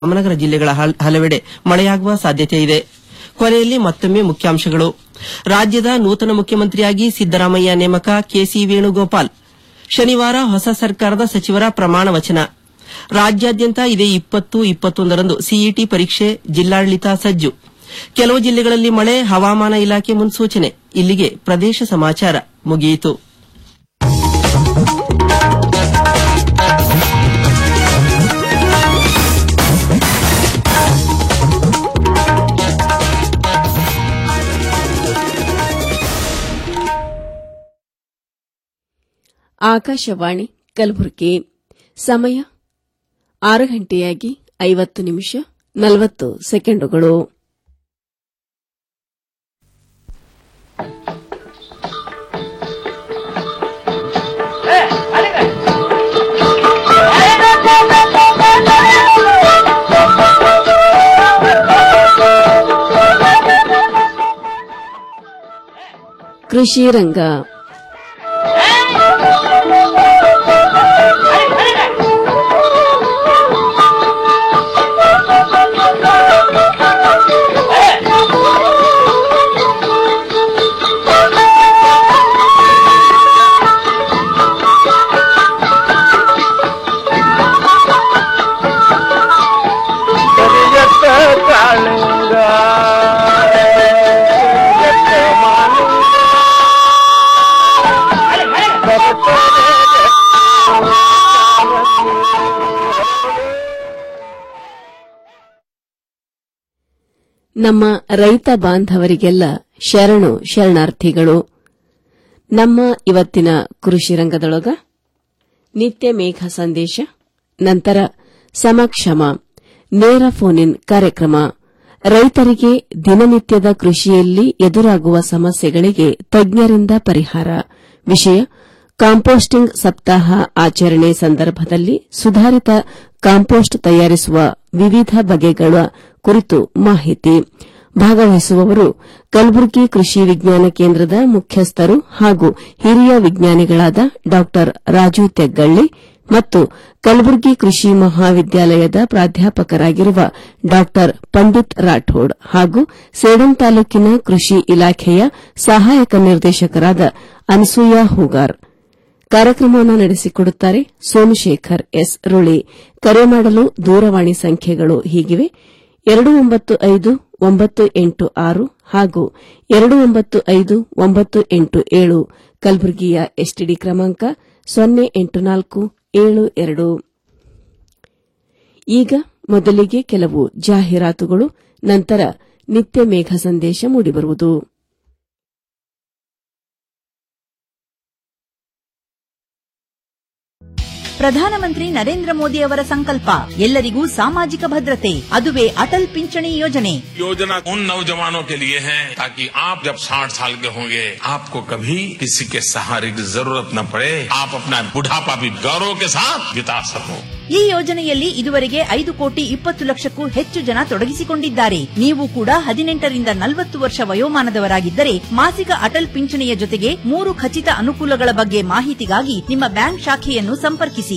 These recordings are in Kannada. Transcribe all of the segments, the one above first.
ರಾಮನಗರ ಜಿಲ್ಲೆಗಳ ಹಲ್- ಹಲವೆಡೆ ಮಳೆಯಾಗುವ ಸಾಧ್ಯತೆ ಇದೆ ಕೊನೆಯಲ್ಲಿ ಮತ್ತೊಮ್ಮೆ ಮುಖ್ಯಾಂಶಗಳು ರಾಜ್ಯದ ನೂತನ ಮುಖ್ಯಮಂತ್ರಿಯಾಗಿ ಸಿದ್ದರಾಮಯ್ಯ ನೇಮಕ ಕೆಸಿ ವೇಣುಗೋಪಾಲ್ ಶನಿವಾರ ಹೊಸ ಸರ್ಕಾರದ ಸಚಿವರ ಪ್ರಮಾಣ ವಚನ ರಾಜ್ಯಾದ್ಯಂತ ಇದೇ ಇಪ್ಪತ್ತು ಇಪ್ಪತ್ತೊಂದರಂದು ಸಿಇಟಿ ಪರೀಕ್ಷೆ ಜಿಲ್ಲಾಡಳಿತ ಸಜ್ಜು ಕೆಲವು ಜಿಲ್ಲೆಗಳಲ್ಲಿ ಮಳೆ ಹವಾಮಾನ ಇಲಾಖೆ ಮುನ್ಸೂಚನೆ ಇಲ್ಲಿಗೆ ಪ್ರದೇಶ ಸಮಾಚಾರ ಮುಗಿಯಿತು ಆಕಾಶವಾಣಿ ಕಲಬುರಗಿ ಸಮಯ ಆರು ಗಂಟೆಯಾಗಿ ಐವತ್ತು ನಿಮಿಷ ನಲವತ್ತು ಸೆಕೆಂಡುಗಳು ಕೃಷಿ ರಂಗ ಕರಿಯತ್ತ ಕಾಳಿಂಗ ಕರಿಯತ್ತ ಮಾಲಿಂಗ ನಮ್ಮ ರೈತ ಬಾಂಧವರಿಗೆಲ್ಲ ಶರಣು ಶರಣಾರ್ಥಿಗಳು ನಮ್ಮ ಇವತ್ತಿನ ಕೃಷಿ ರಂಗದೊಳಗ ನಿತ್ಯ ಮೇಘ ಸಂದೇಶ ನಂತರ ಸಮಕ್ಷಮ ನೇರ ಫೋನ್ ಇನ್ ಕಾರ್ಯಕ್ರಮ ರೈತರಿಗೆ ದಿನನಿತ್ಯದ ಕೃಷಿಯಲ್ಲಿ ಎದುರಾಗುವ ಸಮಸ್ಯೆಗಳಿಗೆ ತಜ್ಞರಿಂದ ಪರಿಹಾರ ವಿಷಯ ಕಾಂಪೋಸ್ಟಿಂಗ್ ಸಪ್ತಾಹ ಆಚರಣೆ ಸಂದರ್ಭದಲ್ಲಿ ಸುಧಾರಿತ ಕಾಂಪೋಸ್ಟ್ ತಯಾರಿಸುವ ವಿವಿಧ ಬಗೆಗಳ ಕುರಿತು ಮಾಹಿತಿ ಭಾಗವಹಿಸುವವರು ಕಲಬುರಗಿ ಕೃಷಿ ವಿಜ್ಞಾನ ಕೇಂದ್ರದ ಮುಖ್ಯಸ್ಥರು ಹಾಗೂ ಹಿರಿಯ ವಿಜ್ಞಾನಿಗಳಾದ ಡಾ ರಾಜು ತೆಗ್ಗಳ್ಳಿ ಮತ್ತು ಕಲಬುರಗಿ ಕೃಷಿ ಮಹಾವಿದ್ಯಾಲಯದ ಪ್ರಾಧ್ಯಾಪಕರಾಗಿರುವ ಡಾ ಪಂಡಿತ್ ರಾಠೋಡ್ ಹಾಗೂ ಸೇಡಂ ತಾಲೂಕಿನ ಕೃಷಿ ಇಲಾಖೆಯ ಸಹಾಯಕ ನಿರ್ದೇಶಕರಾದ ಅನಸೂಯ ಹೂಗಾರ್ ಕಾರ್ಯಕ್ರಮವನ್ನು ನಡೆಸಿಕೊಡುತ್ತಾರೆ ಸೋಮಶೇಖರ್ ಎಸ್ ರುಳಿ ಕರೆ ಮಾಡಲು ದೂರವಾಣಿ ಸಂಖ್ಯೆಗಳು ಹೀಗಿವೆ ಎರಡು ಒಂಬತ್ತು ಐದು ಒಂಬತ್ತು ಎಂಟು ಆರು ಹಾಗೂ ಎರಡು ಒಂಬತ್ತು ಐದು ಒಂಬತ್ತು ಎಂಟು ಏಳು ಕಲಬುರಗಿಯ ಎಸ್ಟಿಡಿ ಕ್ರಮಾಂಕ ಸೊನ್ನೆ ಎಂಟು ನಾಲ್ಕು ಏಳು ಎರಡು ಈಗ ಮೊದಲಿಗೆ ಕೆಲವು ಜಾಹೀರಾತುಗಳು ನಂತರ ನಿತ್ಯ ಮೇಘ ಸಂದೇಶ ಮೂಡಿಬರುವುದು ಪ್ರಧಾನಮಂತ್ರಿ ನರೇಂದ್ರ ಮೋದಿ ಅವರ ಸಂಕಲ್ಪ ಎಲ್ಲರಿಗೂ ಸಾಮಾಜಿಕ ಭದ್ರತೆ ಅದುವೇ ಅಟಲ್ ಪಿಂಚಣಿ ಯೋಜನೆ योजना उन नौजवानों के लिए है ताकि आप जब 60 साल के होंगे आपको कभी किसी के सहारे की जरूरत न पड़े आप अपना बुढ़ापा भी गौरव के साथ बिता सको ಈ ಯೋಜನೆಯಲ್ಲಿ ಇದುವರೆಗೆ ಐದು ಕೋಟಿ ಇಪ್ಪತ್ತು ಲಕ್ಷಕ್ಕೂ ಹೆಚ್ಚು ಜನ ತೊಡಗಿಸಿಕೊಂಡಿದ್ದಾರೆ ನೀವು ಕೂಡ ಹದಿನೆಂಟರಿಂದ ನಲವತ್ತು ವರ್ಷ ವಯೋಮಾನದವರಾಗಿದ್ದರೆ ಮಾಸಿಕ ಅಟಲ್ ಪಿಂಚಣಿಯ ಜೊತೆಗೆ ಮೂರು ಖಚಿತ ಅನುಕೂಲಗಳ ಬಗ್ಗೆ ಮಾಹಿತಿಗಾಗಿ ನಿಮ್ಮ ಬ್ಯಾಂಕ್ ಶಾಖೆಯನ್ನು ಸಂಪರ್ಕಿಸಿ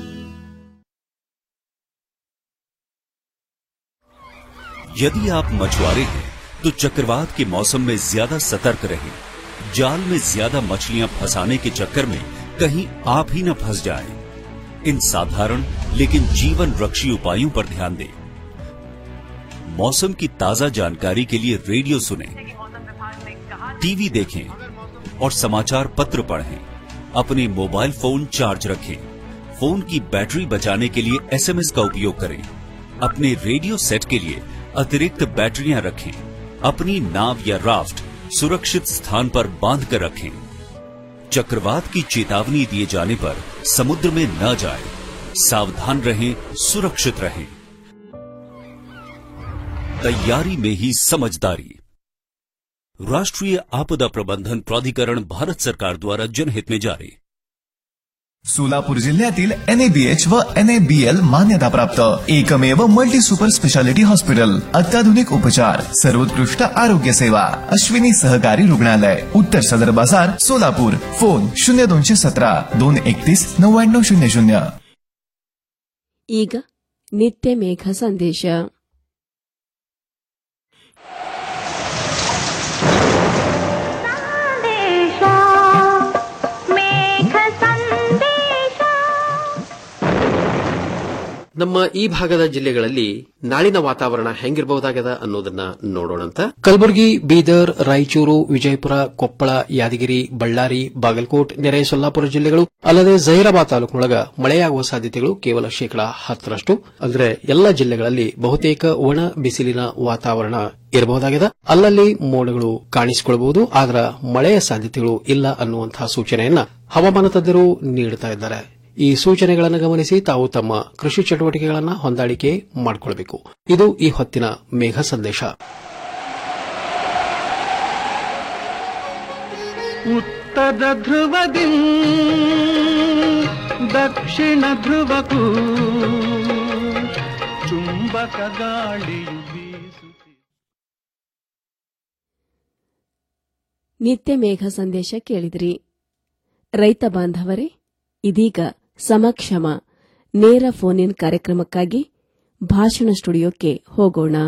यदि आप मछुआरे हैं तो चक्रवात के मौसम में ज्यादा सतर्क रहें जाल में ज्यादा मछलियां फंसाने के चक्कर में कहीं आप ही न फंस जाएं। इन साधारण लेकिन जीवन रक्षी उपायों पर ध्यान दें मौसम की ताजा जानकारी के लिए रेडियो सुनें टीवी देखें और समाचार पत्र पढ़ें अपने मोबाइल फोन चार्ज रखें फोन की बैटरी बचाने के लिए एसएमएस का उपयोग करें अपने रेडियो सेट के लिए अतिरिक्त बैटरियां रखें अपनी नाव या राफ्ट सुरक्षित स्थान पर बांध कर रखें चक्रवात की चेतावनी दिए जाने पर समुद्र में न जाएं, सावधान रहें सुरक्षित रहें तैयारी में ही समझदारी राष्ट्रीय आपदा प्रबंधन प्राधिकरण भारत सरकार द्वारा जनहित में जारी सोलापूर जिल्ह्यातील एनएबीएच व एनएबीएल मान्यताप्राप्त एकमेव मल्टी सुपर स्पेशालिटी हॉस्पिटल अत्याधुनिक उपचार सर्वोत्कृष्ट आरोग्य सेवा अश्विनी सहकारी रुग्णालय उत्तर सदर बाजार सोलापूर फोन शून्य दोनशे सतरा दोन एकतीस नव्याण्णव शून्य शून्य ಈಗ ನಿತ್ಯ ಮೇಘ ಸಂದೇಶ ನಮ್ಮ ಈ ಭಾಗದ ಜಿಲ್ಲೆಗಳಲ್ಲಿ ನಾಳಿನ ವಾತಾವರಣ ಹೆಂಗಿರಬಹುದಾಗದ ಅನ್ನೋದನ್ನ ನೋಡೋಣಂತ ಕಲಬುರಗಿ ಬೀದರ್ ರಾಯಚೂರು ವಿಜಯಪುರ ಕೊಪ್ಪಳ ಯಾದಗಿರಿ ಬಳ್ಳಾರಿ ಬಾಗಲಕೋಟ್ ನೆರೆ ಸೊಲ್ಲಾಪುರ ಜಿಲ್ಲೆಗಳು ಅಲ್ಲದೆ ಜಹೀರಾಬಾದ್ ತಾಲೂಕಿನೊಳಗ ಮಳೆಯಾಗುವ ಸಾಧ್ಯತೆಗಳು ಕೇವಲ ಶೇಕಡಾ ಹತ್ತರಷ್ಟು ಅಂದ್ರೆ ಎಲ್ಲ ಜಿಲ್ಲೆಗಳಲ್ಲಿ ಬಹುತೇಕ ಒಣ ಬಿಸಿಲಿನ ವಾತಾವರಣ ಇರಬಹುದಾಗಿದೆ ಅಲ್ಲಲ್ಲಿ ಮೋಡಗಳು ಕಾಣಿಸಿಕೊಳ್ಳಬಹುದು ಆದ್ರ ಮಳೆಯ ಸಾಧ್ಯತೆಗಳು ಇಲ್ಲ ಅನ್ನುವಂತಹ ಸೂಚನೆಯನ್ನ ಹವಾಮಾನ ತಜ್ಞರು ನೀಡುತ್ತಾ ಇದ್ದಾರೆ ಈ ಸೂಚನೆಗಳನ್ನು ಗಮನಿಸಿ ತಾವು ತಮ್ಮ ಕೃಷಿ ಚಟುವಟಿಕೆಗಳನ್ನು ಹೊಂದಾಣಿಕೆ ಮಾಡಿಕೊಳ್ಳಬೇಕು ಇದು ಈ ಹೊತ್ತಿನ ಮೇಘ ಸಂದೇಶ ಉತ್ತರ ಧ್ರುವದಿ ದಕ್ಷಿಣ ಧ್ರುವಕ್ಕೂ ಚುಂಬಕ ಗಾಳಿಯು ಬೀಸುತ್ತಿ ನಿತ್ಯ ಮೇಘ ಸಂದೇಶ ಕೇಳಿದ್ರಿ ರೈತ ಬಾಂಧವರೇ ಇದೀಗ ಸಮಕ್ಷಮ ನೇರ ಫೋನ್ ಇನ್ ಕಾರ್ಯಕ್ರಮಕ್ಕಾಗಿ ಭಾಷಣ ಸ್ಟುಡಿಯೋಕ್ಕೆ ಹೋಗೋಣ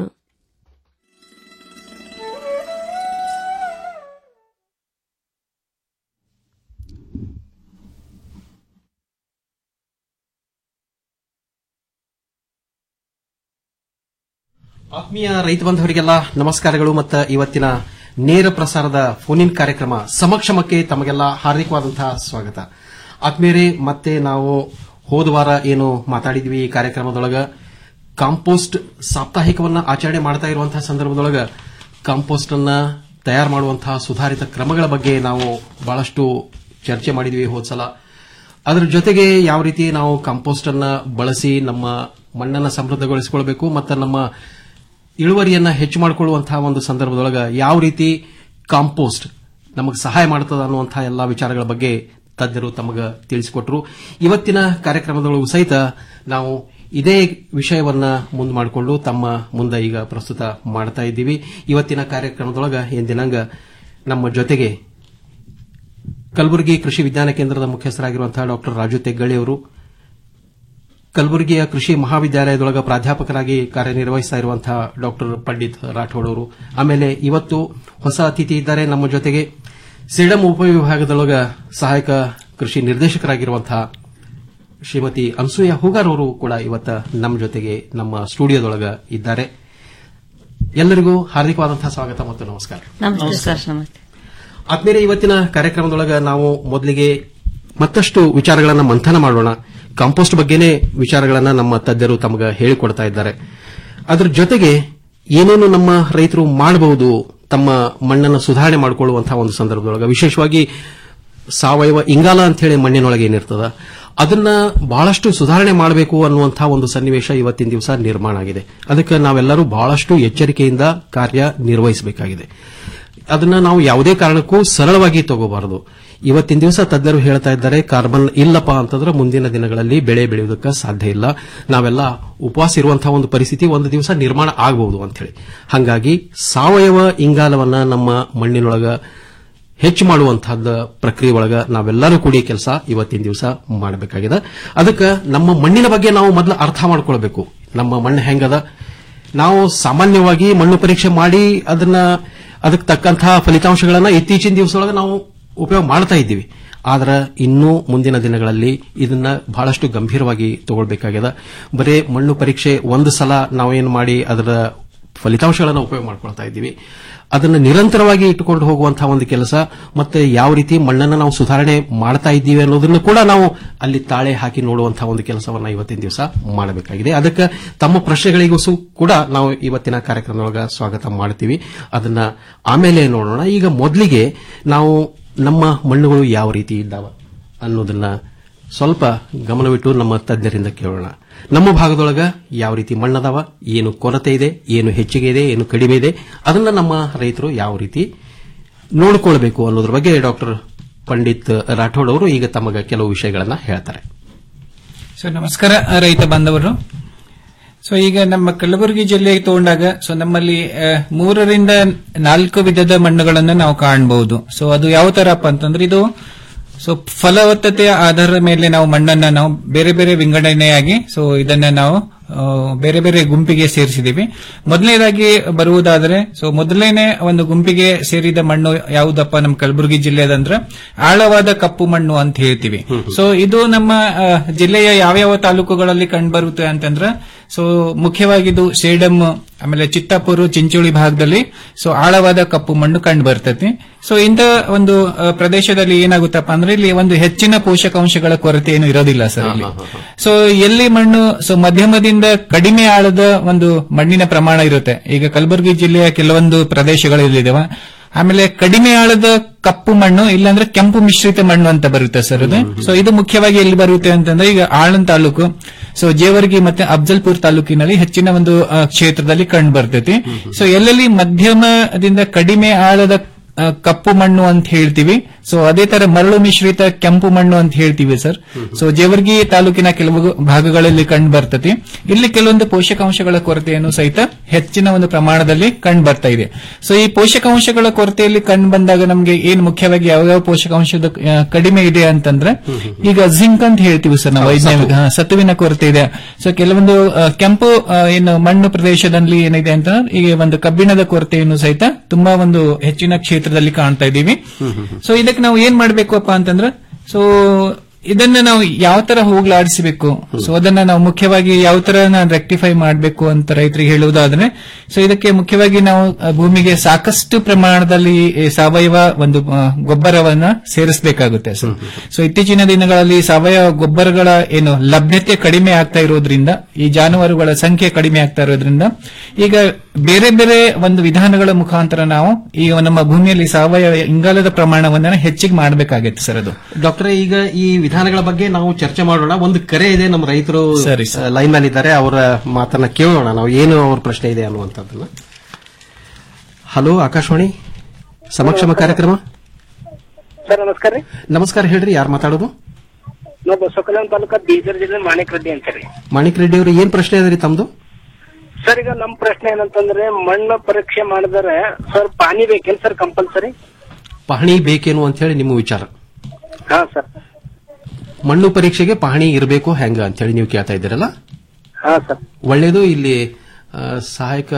ಆತ್ಮೀಯ ರೈತ ಬಾಂಧವರಿಗೆಲ್ಲ ನಮಸ್ಕಾರಗಳು ಮತ್ತು ಇವತ್ತಿನ ನೇರ ಪ್ರಸಾರದ ಫೋನ್ ಇನ್ ಕಾರ್ಯಕ್ರಮ ಸಮಕ್ಷಮಕ್ಕೆ ತಮಗೆಲ್ಲ ಹಾರ್ದಿಕವಾದಂತಹ ಸ್ವಾಗತ ಆತ್ಮೀಯರೇ ಮತ್ತೆ ನಾವು ಹೋದ ವಾರ ಏನು ಮಾತಾಡಿದ್ವಿ ಈ ಕಾರ್ಯಕ್ರಮದೊಳಗ ಕಾಂಪೋಸ್ಟ್ ಸಾಪ್ತಾಹಿಕವನ್ನ ಆಚರಣೆ ಮಾಡ್ತಾ ಇರುವಂತಹ ಸಂದರ್ಭದೊಳಗ ಕಾಂಪೋಸ್ಟ್ ಅನ್ನ ತಯಾರು ಮಾಡುವಂತಹ ಸುಧಾರಿತ ಕ್ರಮಗಳ ಬಗ್ಗೆ ನಾವು ಬಹಳಷ್ಟು ಚರ್ಚೆ ಮಾಡಿದ್ವಿ ಹೋದ್ಸಲ ಅದರ ಜೊತೆಗೆ ಯಾವ ರೀತಿ ನಾವು ಕಾಂಪೋಸ್ಟ್ ಅನ್ನ ಬಳಸಿ ನಮ್ಮ ಮಣ್ಣನ್ನು ಸಮೃದ್ಧಗೊಳಿಸಿಕೊಳ್ಬೇಕು ಮತ್ತು ನಮ್ಮ ಇಳುವರಿಯನ್ನ ಹೆಚ್ಚು ಮಾಡಿಕೊಳ್ಳುವಂತಹ ಒಂದು ಸಂದರ್ಭದೊಳಗ ಯಾವ ರೀತಿ ಕಾಂಪೋಸ್ಟ್ ನಮಗೆ ಸಹಾಯ ಮಾಡ್ತದ ಅನ್ನುವಂತಹ ಎಲ್ಲಾ ವಿಚಾರಗಳ ಬಗ್ಗೆ ತಜ್ಞರು ತಮಗ ತಿಳಿಸಿಕೊಟ್ರು ಇವತ್ತಿನ ಕಾರ್ಯಕ್ರಮದೊಳಗೂ ಸಹಿತ ನಾವು ಇದೇ ವಿಷಯವನ್ನ ಮುಂದೆ ಮಾಡಿಕೊಂಡು ತಮ್ಮ ಮುಂದೆ ಈಗ ಪ್ರಸ್ತುತ ಮಾಡ್ತಾ ಇದ್ದೀವಿ ಇವತ್ತಿನ ಕಾರ್ಯಕ್ರಮದೊಳಗ ಎಂದಿನಂಗ ನಮ್ಮ ಜೊತೆಗೆ ಕಲಬುರಗಿ ಕೃಷಿ ವಿಜ್ಞಾನ ಕೇಂದ್ರದ ಮುಖ್ಯಸ್ಥರಾಗಿರುವಂತಹ ಡಾಕ್ಟರ್ ರಾಜು ತೆಗ್ಗಳಿ ಅವರು ಕಲಬುರಗಿಯ ಕೃಷಿ ಮಹಾವಿದ್ಯಾಲಯದೊಳಗ ಪ್ರಾಧ್ಯಾಪಕರಾಗಿ ಕಾರ್ಯನಿರ್ವಹಿಸ್ತಾ ಇರುವಂತಹ ಡಾಕ್ಟರ್ ಪಂಡಿತ್ ರಾಠೋಡ್ ಅವರು ಆಮೇಲೆ ಇವತ್ತು ಹೊಸ ಅತಿಥಿ ಇದ್ದಾರೆ ನಮ್ಮ ಜೊತೆಗೆ ಸೇಡಂ ಉಪವಿಭಾಗದೊಳಗ ಸಹಾಯಕ ಕೃಷಿ ನಿರ್ದೇಶಕರಾಗಿರುವಂತಹ ಶ್ರೀಮತಿ ಅನ್ಸೂಯ ಹೂಗಾರ್ ಅವರು ಕೂಡ ಇವತ್ತ ನಮ್ಮ ಜೊತೆಗೆ ನಮ್ಮ ಸ್ಟುಡಿಯೋದೊಳಗ ಇದ್ದಾರೆ ಎಲ್ಲರಿಗೂ ಹಾರ್ದಿಕವಾದಂತಹ ಸ್ವಾಗತ ಮತ್ತು ನಮಸ್ಕಾರ ನಮಸ್ತೆ ಸರ್ ನಮಸ್ತೆ ಆದ್ಮೇಲೆ ಇವತ್ತಿನ ಕಾರ್ಯಕ್ರಮದೊಳಗ ನಾವು ಮೊದಲಿಗೆ ಮತ್ತಷ್ಟು ವಿಚಾರಗಳನ್ನ ಮಂಥನ ಮಾಡೋಣ ಕಾಂಪೋಸ್ಟ್ ಬಗ್ಗೆನೇ ವಿಚಾರಗಳನ್ನ ನಮ್ಮ ತಜ್ಞರು ತಮಗ ಹೇಳಿಕೊಡ್ತಾ ಇದ್ದಾರೆ ಅದರ ಜೊತೆಗೆ ಏನೇನು ನಮ್ಮ ರೈತರು ಮಾಡಬಹುದು ತಮ್ಮ ಮಣ್ಣನ್ನು ಸುಧಾರಣೆ ಮಾಡಿಕೊಳ್ಳುವಂತಹ ಒಂದು ಸಂದರ್ಭದೊಳಗ ವಿಶೇಷವಾಗಿ ಸಾವಯವ ಇಂಗಾಲ ಅಂತ ಹೇಳಿ ಮಣ್ಣಿನೊಳಗೆ ಏನಿರ್ತದ ಅದನ್ನ ಬಹಳಷ್ಟು ಸುಧಾರಣೆ ಮಾಡಬೇಕು ಅನ್ನುವಂತಹ ಒಂದು ಸನ್ನಿವೇಶ ಇವತ್ತಿನ ದಿವಸ ನಿರ್ಮಾಣ ಆಗಿದೆ ಅದಕ್ಕೆ ನಾವೆಲ್ಲರೂ ಬಹಳಷ್ಟು ಎಚ್ಚರಿಕೆಯಿಂದ ಕಾರ್ಯ ನಿರ್ವಹಿಸಬೇಕಾಗಿದೆ ಅದನ್ನ ನಾವು ಯಾವುದೇ ಕಾರಣಕ್ಕೂ ಸರಳವಾಗಿ ತಗೋಬಾರದು ಇವತ್ತಿನ ದಿವಸ ತಜ್ಞರು ಹೇಳ್ತಾ ಇದ್ದಾರೆ ಕಾರ್ಬನ್ ಇಲ್ಲಪ್ಪ ಅಂತಂದ್ರೆ ಮುಂದಿನ ದಿನಗಳಲ್ಲಿ ಬೆಳೆ ಬೆಳೆಯುವುದಕ್ಕೆ ಸಾಧ್ಯ ಇಲ್ಲ ನಾವೆಲ್ಲ ಉಪವಾಸ ಇರುವಂತಹ ಒಂದು ಪರಿಸ್ಥಿತಿ ಒಂದು ದಿವಸ ನಿರ್ಮಾಣ ಆಗಬಹುದು ಅಂತ ಹೇಳಿ ಹಾಗಾಗಿ ಸಾವಯವ ಇಂಗಾಲವನ್ನ ನಮ್ಮ ಮಣ್ಣಿನೊಳಗ ಹೆಚ್ಚು ಮಾಡುವಂತಹದ್ದು ಪ್ರಕ್ರಿಯೆ ಒಳಗ ನಾವೆಲ್ಲರೂ ಕೂಡಿ ಕೆಲಸ ಇವತ್ತಿನ ದಿವಸ ಮಾಡಬೇಕಾಗಿದೆ ಅದಕ್ಕೆ ನಮ್ಮ ಮಣ್ಣಿನ ಬಗ್ಗೆ ನಾವು ಮೊದಲು ಅರ್ಥ ಮಾಡ್ಕೊಳ್ಬೇಕು ನಮ್ಮ ಮಣ್ಣು ಹೆಂಗದ ನಾವು ಸಾಮಾನ್ಯವಾಗಿ ಮಣ್ಣು ಪರೀಕ್ಷೆ ಮಾಡಿ ಅದನ್ನ ಅದಕ್ಕೆ ತಕ್ಕಂತಹ ಫಲಿತಾಂಶಗಳನ್ನ ಇತ್ತೀಚಿನ ದಿವಸದೊಳಗೆ ನಾವು ಉಪಯೋಗ ಮಾಡ್ತಾ ಇದ್ದೀವಿ ಆದ್ರೆ ಇನ್ನೂ ಮುಂದಿನ ದಿನಗಳಲ್ಲಿ ಇದನ್ನ ಬಹಳಷ್ಟು ಗಂಭೀರವಾಗಿ ತಗೊಳ್ಬೇಕಾಗಿದೆ ಬರೇ ಮಣ್ಣು ಪರೀಕ್ಷೆ ಒಂದು ಸಲ ನಾವೇನು ಮಾಡಿ ಅದರ ಫಲಿತಾಂಶಗಳನ್ನು ಉಪಯೋಗ ಮಾಡ್ಕೊಳ್ತಾ ಇದ್ದೀವಿ ಅದನ್ನ ನಿರಂತರವಾಗಿ ಇಟ್ಟುಕೊಂಡು ಹೋಗುವಂತಹ ಒಂದು ಕೆಲಸ ಮತ್ತೆ ಯಾವ ರೀತಿ ಮಣ್ಣನ್ನು ನಾವು ಸುಧಾರಣೆ ಮಾಡ್ತಾ ಇದ್ದೀವಿ ಅನ್ನೋದನ್ನು ಕೂಡ ನಾವು ಅಲ್ಲಿ ತಾಳೆ ಹಾಕಿ ನೋಡುವಂತಹ ಒಂದು ಕೆಲಸವನ್ನ ಇವತ್ತಿನ ದಿವಸ ಮಾಡಬೇಕಾಗಿದೆ ಅದಕ್ಕೆ ತಮ್ಮ ಪ್ರಶ್ನೆಗಳಿಗೂ ಸು ಕೂಡ ನಾವು ಇವತ್ತಿನ ಕಾರ್ಯಕ್ರಮದೊಳಗ ಸ್ವಾಗತ ಮಾಡ್ತೀವಿ ಅದನ್ನ ಆಮೇಲೆ ನೋಡೋಣ ಈಗ ಮೊದಲಿಗೆ ನಾವು ನಮ್ಮ ಮಣ್ಣುಗಳು ಯಾವ ರೀತಿ ಇದ್ದಾವ ಅನ್ನೋದನ್ನ ಸ್ವಲ್ಪ ಗಮನವಿಟ್ಟು ನಮ್ಮ ತಜ್ಞರಿಂದ ಕೇಳೋಣ ನಮ್ಮ ಭಾಗದೊಳಗ ಯಾವ ರೀತಿ ಮಣ್ಣದಾವ ಏನು ಕೊರತೆ ಇದೆ ಏನು ಹೆಚ್ಚಿಗೆ ಇದೆ ಏನು ಕಡಿಮೆ ಇದೆ ಅದನ್ನ ನಮ್ಮ ರೈತರು ಯಾವ ರೀತಿ ನೋಡಿಕೊಳ್ಬೇಕು ಅನ್ನೋದ್ರ ಬಗ್ಗೆ ಡಾಕ್ಟರ್ ಪಂಡಿತ್ ರಾಠೋಡ್ ಅವರು ಈಗ ತಮಗ ಕೆಲವು ವಿಷಯಗಳನ್ನ ಹೇಳ್ತಾರೆ ಸೊ ನಮಸ್ಕಾರ ರೈತ ಬಾಂಧವರು ಸೊ ಈಗ ನಮ್ಮ ಕಲಬುರಗಿ ಜಿಲ್ಲೆಗೆ ತಗೊಂಡಾಗ ಸೊ ನಮ್ಮಲ್ಲಿ ಆ, ಮೂರರಿಂದ ನಾಲ್ಕು ವಿಧದ ಮಣ್ಣುಗಳನ್ನು ನಾವು ಕಾಣಬಹುದು ಸೊ ಅದು ಯಾವ ತರಪ್ಪ ಅಂತಂದ್ರೆ ಇದು ಸೊ ಫಲವತ್ತತೆಯ ಆಧಾರದ ಮೇಲೆ ನಾವು ಮಣ್ಣನ್ನ ನಾವು ಬೇರೆ ಬೇರೆ ವಿಂಗಡಣೆಯಾಗಿ ಸೊ ಇದನ್ನ ನಾವು ಆ, ಬೇರೆ ಬೇರೆ ಗುಂಪಿಗೆ ಸೇರಿಸಿದೀವಿ ಮೊದಲನೇದಾಗಿ ಬರುವುದಾದರೆ ಸೊ ಮೊದಲನೇ ಒಂದು ಗುಂಪಿಗೆ ಸೇರಿದ ಮಣ್ಣು ಯಾವುದಪ್ಪ ನಮ್ಮ ಕಲಬುರಗಿ ಜಿಲ್ಲೆದಂದ್ರೆ ಆಳವಾದ ಕಪ್ಪು ಮಣ್ಣು ಅಂತ ಹೇಳ್ತೀವಿ ಸೊ ಇದು ನಮ್ಮ ಆ, ಜಿಲ್ಲೆಯ ಯಾವ್ಯಾವ ತಾಲೂಕುಗಳಲ್ಲಿ ಕಂಡುಬರುತ್ತೆ ಅಂತಂದ್ರೆ ಸೊ ಮುಖ್ಯವಾಗಿ ಇದು ಸೇಡಂ ಆಮೇಲೆ ಚಿತ್ತಾಪುರ ಚಿಂಚೋಳಿ ಭಾಗದಲ್ಲಿ ಸೊ ಆಳವಾದ ಕಪ್ಪು ಮಣ್ಣು ಕಂಡು ಬರ್ತೈತಿ ಸೊ ಇಂಥ ಒಂದು ಆ, ಪ್ರದೇಶದಲ್ಲಿ ಏನಾಗುತ್ತಪ್ಪ ಅಂದ್ರೆ ಇಲ್ಲಿ ಒಂದು ಹೆಚ್ಚಿನ ಪೋಷಕಾಂಶಗಳ ಕೊರತೆ ಏನು ಇರೋದಿಲ್ಲ ಸರ್ ಇಲ್ಲಿ ಸೊ ಎಲ್ಲಿ ಮಣ್ಣು ಸೊ ಮಧ್ಯಮದಿಂದ ಕಡಿಮೆ ಆಳದ ಒಂದು ಮಣ್ಣಿನ ಪ್ರಮಾಣ ಇರುತ್ತೆ ಈಗ ಕಲಬುರಗಿ ಜಿಲ್ಲೆಯ ಕೆಲವೊಂದು ಪ್ರದೇಶಗಳಲ್ಲಿದ್ದಾವೆ ಆಮೇಲೆ ಕಡಿಮೆ ಆಳದ ಕಪ್ಪು ಮಣ್ಣು ಇಲ್ಲಾಂದ್ರೆ ಕೆಂಪು ಮಿಶ್ರಿತ ಮಣ್ಣು ಅಂತ ಬರುತ್ತೆ ಸರ್ ಅದು ಸೊ ಇದು ಮುಖ್ಯವಾಗಿ ಎಲ್ಲಿ ಬರುತ್ತೆ ಅಂತಂದ್ರೆ ಈಗ ಆಳಂದ್ ತಾಲೂಕು ಸೊ ಜೇವರ್ಗಿ ಮತ್ತೆ ಅಫ್ಜಲ್ಪುರ್ ತಾಲೂಕಿನಲ್ಲಿ ಹೆಚ್ಚಿನ ಒಂದು ಆ, ಕ್ಷೇತ್ರದಲ್ಲಿ ಕಂಡು ಬರ್ತೈತಿ ಸೊ ಎಲ್ಲೆಲ್ಲಿ ಮಧ್ಯಮದಿಂದ ಕಡಿಮೆ ಆಳದ ಆ, ಕಪ್ಪು ಮಣ್ಣು ಅಂತ ಹೇಳ್ತೀವಿ ಸೊ ಅದೇ ತರ ಮರಳು ಮಿಶ್ರಿತ ಕೆಂಪು ಮಣ್ಣು ಅಂತ ಹೇಳ್ತೀವಿ ಸರ್ ಸೊ ಜೇವರ್ಗಿ ತಾಲೂಕಿನ ಕೆಲವು ಭಾಗಗಳಲ್ಲಿ ಕಂಡು ಬರ್ತತಿ ಇಲ್ಲಿ ಕೆಲವೊಂದು ಪೋಷಕಾಂಶಗಳ ಕೊರತೆಯನ್ನು ಸಹಿತ ಹೆಚ್ಚಿನ ಒಂದು ಪ್ರಮಾಣದಲ್ಲಿ ಕಂಡು ಬರ್ತಾ ಇದೆ ಸೊ ಈ ಪೋಷಕಾಂಶಗಳ ಕೊರತೆಯಲ್ಲಿ ಕಂಡು ಬಂದಾಗ ನಮಗೆ ಏನು ಮುಖ್ಯವಾಗಿ ಯಾವ್ಯಾವ ಪೋಷಕಾಂಶದ ಆ, ಕಡಿಮೆ ಇದೆ ಅಂತಂದ್ರೆ ಈಗ ಜಿಂಕ್ ಅಂತ ಹೇಳ್ತೀವಿ ಸರ್ ನಾವು ವೈಜ್ಞಾನಿಕ ಹಾ, ಸತುವಿನ ಕೊರತೆ ಇದೆ ಸೊ ಕೆಲವೊಂದು ಆ, ಕೆಂಪು ಆ, ಏನು ಮಣ್ಣು ಪ್ರದೇಶದಲ್ಲಿ ಏನಿದೆ ಅಂತ ಈಗ ಒಂದು ಕಬ್ಬಿಣದ ಕೊರತೆಯನ್ನು ಸಹಿತ ತುಂಬಾ ಒಂದು ಹೆಚ್ಚಿನ ಕ್ಷೇತ್ರದಲ್ಲಿ ಕಾಣ್ತಾ ಇದ್ದೀವಿ ಸೊ ಇದಕ್ಕೆ ನಾವು ಏನ್ ಮಾಡ್ಬೇಕಪ್ಪ ಅಂತಂದ್ರೆ ಸೊ ಇದನ್ನ ನಾವು ಯಾವ ತರ ಹೋಗ್ಲಾಡಿಸಬೇಕು ಸೊ ಅದನ್ನ ನಾವು ಮುಖ್ಯವಾಗಿ ಯಾವ ತರ ರೆಕ್ಟಿಫೈ ಮಾಡಬೇಕು ಅಂತ ರೈತರಿಗೆ ಹೇಳುವುದಾದ್ರೆ ಸೊ ಇದಕ್ಕೆ ಮುಖ್ಯವಾಗಿ ನಾವು ಆ, ಭೂಮಿಗೆ ಸಾಕಷ್ಟು ಪ್ರಮಾಣದಲ್ಲಿ ಈ ಸಾವಯವ ಒಂದು ಆ, ಗೊಬ್ಬರವನ್ನ ಸೇರಿಸಬೇಕಾಗುತ್ತೆ ಸರ್ ಸೊ ಇತ್ತೀಚಿನ ದಿನಗಳಲ್ಲಿ ಸಾವಯವ ಗೊಬ್ಬರಗಳ ಏನು ಲಭ್ಯತೆ ಕಡಿಮೆ ಆಗ್ತಾ ಇರೋದ್ರಿಂದ ಈ ಜಾನುವಾರುಗಳ ಸಂಖ್ಯೆ ಕಡಿಮೆ ಆಗ್ತಾ ಇರೋದ್ರಿಂದ ಈಗ ಬೇರೆ ಬೇರೆ ಒಂದು ವಿಧಾನಗಳ ಮುಖಾಂತರ ನಾವು ಈ ನಮ್ಮ ಭೂಮಿಯಲ್ಲಿ ಸಾವಯವ ಇಂಗಾಲದ ಪ್ರಮಾಣವನ್ನ ಹೆಚ್ಚಿಗೆ ಮಾಡಬೇಕಾಗಿತ್ತು ಸರ್ ಅದು ಡಾಕ್ಟರ್ ಈಗ ಈ ವಿಧಾನಗಳ ಬಗ್ಗೆ ನಾವು ಚರ್ಚೆ ಮಾಡೋಣ ಒಂದು ಕರೆ ಇದೆ ನಮ್ಮ ರೈತರು ಸರಿ, ಲೈನ್ ನಲ್ಲಿ ಇದ್ದಾರೆ ಅವರ ಮಾತನ್ನ ಕೇಳೋಣ ನಾವು ಏನು ಅವ್ರ ಪ್ರಶ್ನೆ ಇದೆ ಅನ್ನುವಂಥದ್ದನ್ನ ಹಲೋ ಆಕಾಶವಾಣಿ ಸಮಕ್ಷಮ ಕಾರ್ಯಕ್ರಮ ಸರ್ ನಮಸ್ಕಾರ ರೀ ನಮಸ್ಕಾರ ಹೇಳ್ರಿ ಯಾರು ಮಾತಾಡೋದು ನಾವು ಬಸವಕಲ್ಯಾಣ ತಾಲೂಕ ಬೀದರ್ ಜಿಲ್ಲೆ ಮಾಣಿಕ್ ರೆಡ್ಡಿ ಅಂತ ರೀ ಮಾಣಿಕ್ ರೆಡ್ಡಿ ಅವರು ಏನ್ ಪ್ರಶ್ನೆ ಇದೆ ರೀ ತಮ್ದು ಸರ್ ಈಗ ನಮ್ ಪ್ರಶ್ನೆ ಏನಂತಂದ್ರೆ ಮಣ್ಣು ಪರೀಕ್ಷೆ ಮಾಡಿದರೆ ಸರ್ ಪಾನಿ ಬೇಕೇನ್ ಸರ್ ಕಂಪಲ್ಸರಿ ಪಹಣಿ ಬೇಕೇನು ಅಂತ ಹೇಳಿ ನಿಮ್ಮ ವಿಚಾರ ಹಾ ಸರ್ ಮಣ್ಣು ಪರೀಕ್ಷೆಗೆ ಪಹಣಿ ಇರಬೇಕು ಹೆಂಗ ಅಂತ ಹೇಳಿ ನೀವು ಕೇಳ್ತಾ ಇದ್ದೀರಲ್ಲ ಹಾ ಸರ್ ಒಳ್ಳೇದು ಇಲ್ಲಿ ಆ, ಸಹಾಯಕ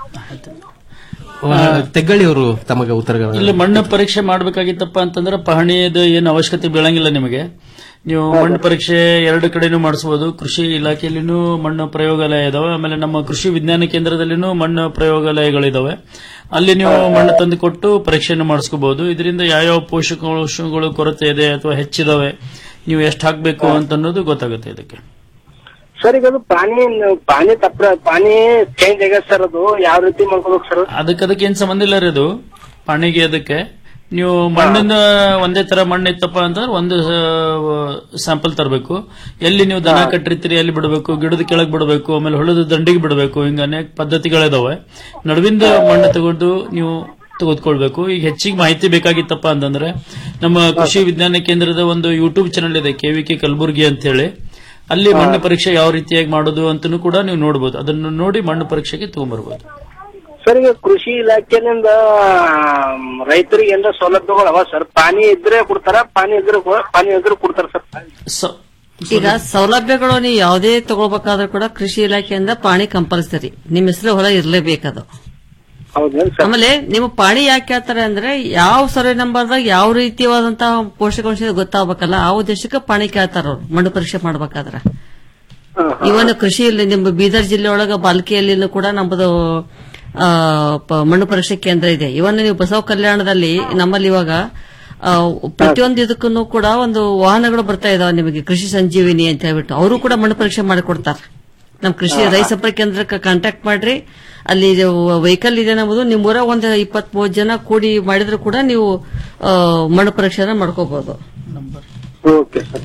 ಆ, ತೆಗ್ಗಳ್ಳಿ ಅವರು ತಮಗೆ ಉತ್ತರಗಳ ಇಲ್ಲಿ ಮಣ್ಣು ಪರೀಕ್ಷೆ ಮಾಡಬೇಕಾಗಿತ್ತಪ್ಪ ಅಂತಂದ್ರೆ ಪಹಣಿಯದು ಏನು ಅವಶ್ಯಕತೆ ಬೀಳಂಗಿಲ್ಲ ನಿಮಗೆ ನೀವು ಮಣ್ಣು ಪರೀಕ್ಷೆ ಎರಡು ಕಡೆನೂ ಮಾಡಿಸಬಹುದು ಕೃಷಿ ಇಲಾಖೆಯಲ್ಲಿನೂ ಮಣ್ಣು ಪ್ರಯೋಗಾಲಯ ಇದಾವೆ ಆಮೇಲೆ ನಮ್ಮ ಕೃಷಿ ವಿಜ್ಞಾನ ಕೇಂದ್ರದಲ್ಲಿನೂ ಮಣ್ಣು ಪ್ರಯೋಗಾಲಯಗಳಿದಾವೆ ಅಲ್ಲಿ ನೀವು ಮಣ್ಣು ತಂದು ಕೊಟ್ಟು ಪರೀಕ್ಷೆಯನ್ನು ಮಾಡಿಸ್ಕೋಬಹುದು ಇದರಿಂದ ಯಾವ್ಯಾವ ಪೋಷಕಾಂಶಗಳು ಕೊರತೆ ಇದೆ ಅಥವಾ ಹೆಚ್ಚಿದಾವೆ ನೀವು ಎಷ್ಟು ಹಾಕಬೇಕು ಅಂತ ಅನ್ನೋದು ಗೊತ್ತಾಗುತ್ತೆ ಇದಕ್ಕೆ ಸರ್ ಈಗ ಅದು ಪಾನಿ ಪಾನಿ ತಪ್ಪ ಪಾನಿ ಚೇಂಜ್ ಆಗ್ಯದ ಸರ್ ಅದು ಯಾವ ರೀತಿ ಮಾಡ್ಕೋಬೇಕು ಸರ್ ಅದಕ್ಕೆ ಅದಕ್ಕೆ ಏನ್ ಸಂಬಂಧ ಇಲ್ಲ ರೀ ಅದು ಪಾಣಿಗೆ ಅದಕ್ಕೆ ನೀವು ಮಣ್ಣಿನ ಒಂದೇ ತರ ಮಣ್ಣು ಇತ್ತಪ್ಪ ಅಂತಂದ್ರೆ ಒಂದು ಸ್ಯಾಂಪಲ್ ತರಬೇಕು ಎಲ್ಲಿ ನೀವು ದನ ಕಟ್ಟಿರ್ತೀರಿ ಅಲ್ಲಿ ಬಿಡಬೇಕು ಗಿಡದ ಕೆಳಗೆ ಬಿಡಬೇಕು ಆಮೇಲೆ ಹೊಳದ ದಂಡಿಗೆ ಬಿಡಬೇಕು ಹಿಂಗ ಅನೇಕ ಪದ್ಧತಿಗಳಿದಾವೆ ನಡುವಿಂದ ಮಣ್ಣು ತಗೊಂಡು ನೀವು ತೆಗೆದುಕೊಳ್ಬೇಕು ಈಗ ಹೆಚ್ಚಿಗೆ ಮಾಹಿತಿ ಬೇಕಾಗಿತ್ತಪ್ಪ ಅಂತಂದ್ರೆ ನಮ್ಮ ಕೃಷಿ ವಿಜ್ಞಾನ ಕೇಂದ್ರದ ಒಂದು ಯೂಟ್ಯೂಬ್ ಚಾನಲ್ ಇದೆ ಕೆವಿಕೆ ಕಲಬುರ್ಗಿ ಅಂತ ಹೇಳಿ ಅಲ್ಲಿ ಮಣ್ಣು ಪರೀಕ್ಷೆ ಯಾವ ರೀತಿಯಾಗಿ ಮಾಡೋದು ಅಂತನೂ ಕೂಡ ನೀವು ನೋಡಬಹುದು ಅದನ್ನು ನೋಡಿ ಮಣ್ಣು ಪರೀಕ್ಷೆಗೆ ತಗೊಂಡ್ಬರ್ಬೋದು ಸರ್ ಈಗ ಕೃಷಿ ಇಲಾಖೆಯಿಂದ ರೈತರಿಗೆ ಏನಾರ ಸೌಲಭ್ಯಗಳು ಅವ ಸರ್ ಪಾನಿ ಇದ್ರೆ ಕೊಡ್ತಾರ ಪಾನಿ ಇದ್ರೆ ಕೊ- ಪಾನಿ ಇದ್ರೆ ಕೊಡ್ತಾರ ಸರ್ ಈಗ ಸೌಲಭ್ಯಗಳು ನೀವು ಯಾವುದೇ ತಗೊಳ್ಬೇಕಾದ್ರೂ ಕೂಡ ಕೃಷಿ ಇಲಾಖೆಯಿಂದ ಪಾಣಿ ಕಂಪಲ್ಸರಿ ನಿಮ್ಮ ಹೆಸರು ಹೊಲ ಇರಲೇಬೇಕದು ಹೌದೇನ್ ಆಮೇಲೆ ನಿಮ್ಮ ಪಾಣಿ ಯಾಕೆ ಕೇಳ್ತಾರೆ ಅಂದ್ರೆ ಯಾವ ಸರ್ವೆ ನಂಬರ್ದಾಗ ಯಾವ ರೀತಿಯಾದಂತಹ ಪೋಷಕಾಂಶ ಗೊತ್ತಾಗಬೇಕಲ್ಲ ಆ ಉದ್ದೇಶಕ್ಕೆ ಪಾಣಿ ಕೇಳ್ತಾರ ಅವ್ರು ಮಣ್ಣು ಪರೀಕ್ಷೆ ಮಾಡ್ಬೇಕಾದ್ರೆ ಇವನ್ ಕೃಷಿಯಲ್ಲಿ ನಿಮ್ಮ ಬೀದರ್ ಜಿಲ್ಲೆ ಒಳಗ ಬಾಲ್ಕಿಯಲ್ಲಿನೂ ಕೂಡ ನಮ್ಮದು ಆ, ಪ- ಮಣ್ಣು ಪರೀಕ್ಷೆ ಕೇಂದ್ರ ಇದೆ ಇವನ್ ನೀವು ಬಸವ ಕಲ್ಯಾಣದಲ್ಲಿ ನಮ್ಮಲ್ಲಿ ಇವಾಗ ಆ, ಪ್ರತಿಯೊಂದು ಇದಕ್ಕೂ ಕೂಡ ಒಂದು ವಾಹನಗಳು ಬರ್ತಾ ಇದಾವೆ ನಿಮಗೆ ಕೃಷಿ ಸಂಜೀವಿನಿ ಅಂತ ಹೇಳ್ಬಿಟ್ಟು ಅವರು ಕೂಡ ಮಣ್ಣು ಪರೀಕ್ಷೆ ಮಾಡಿ ಕೊಡ್ತಾರೆ ನಮ್ಮ ಕೃಷಿ ರೈತ ಸಂಪರ್ಕ ಕೇಂದ್ರಕ್ಕೆ ಕಾಂಟ್ಯಾಕ್ಟ್ ಮಾಡ್ರಿ ಅಲ್ಲಿ ವೆಹಿಕಲ್ ಇದೆ ನಮ್ಮದು ನಿಮ್ಮೂರ ಒಂದು ಇಪ್ಪತ್ತ್ ಮೂವತ್ತು ಜನ ಕೂಡಿ ಮಾಡಿದ್ರು ಕೂಡ ನೀವು ಆ, ಮಣ್ಣು ಪರೀಕ್ಷೆನ ಮಾಡ್ಕೋಬಹುದು ಓಕೆ ಸರ್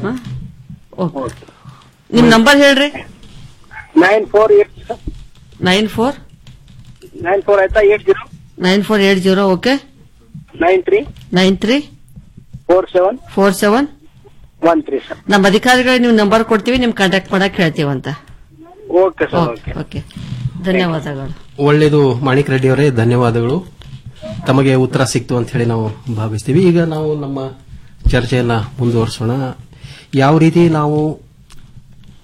ನಿಮ್ ನಂಬರ್ ಹೇಳ್ರಿ nine four eight nine four nine four ಆಯ್ತಾ eight zero nine four eight zero okay nine three nine three four seven four seven one three sir ನಮ್ಮ ಅಧಿಕಾರಿಗಳಿಗೆ ನೀವು ನಂಬರ್ ಕೊಡ್ತೀವಿ ನಿಮ್ ಕಾಂಟ್ಯಾಕ್ಟ್ ಮಾಡಕ್ ಹೇಳ್ತೀವಂತ ಓಕೆ ಸರ್ ಓಕೆ ಓಕೆ ಧನ್ಯವಾದಗಳು ಒಳ್ಳೇದು ಮಾಣಿಕ್ ರೆಡ್ಡಿ ಅವರೇ ಧನ್ಯವಾದಗಳು ತಮಗೆ ಉತ್ತರ ಸಿಕ್ತು ಅಂತ ಹೇಳಿ ನಾವು ಭಾವಿಸ್ತೀವಿ ಈಗ ನಾವು ನಮ್ಮ ಚರ್ಚೆಯನ್ನ ಮುಂದುವರಿಸೋಣ ಯಾವ ರೀತಿ ನಾವು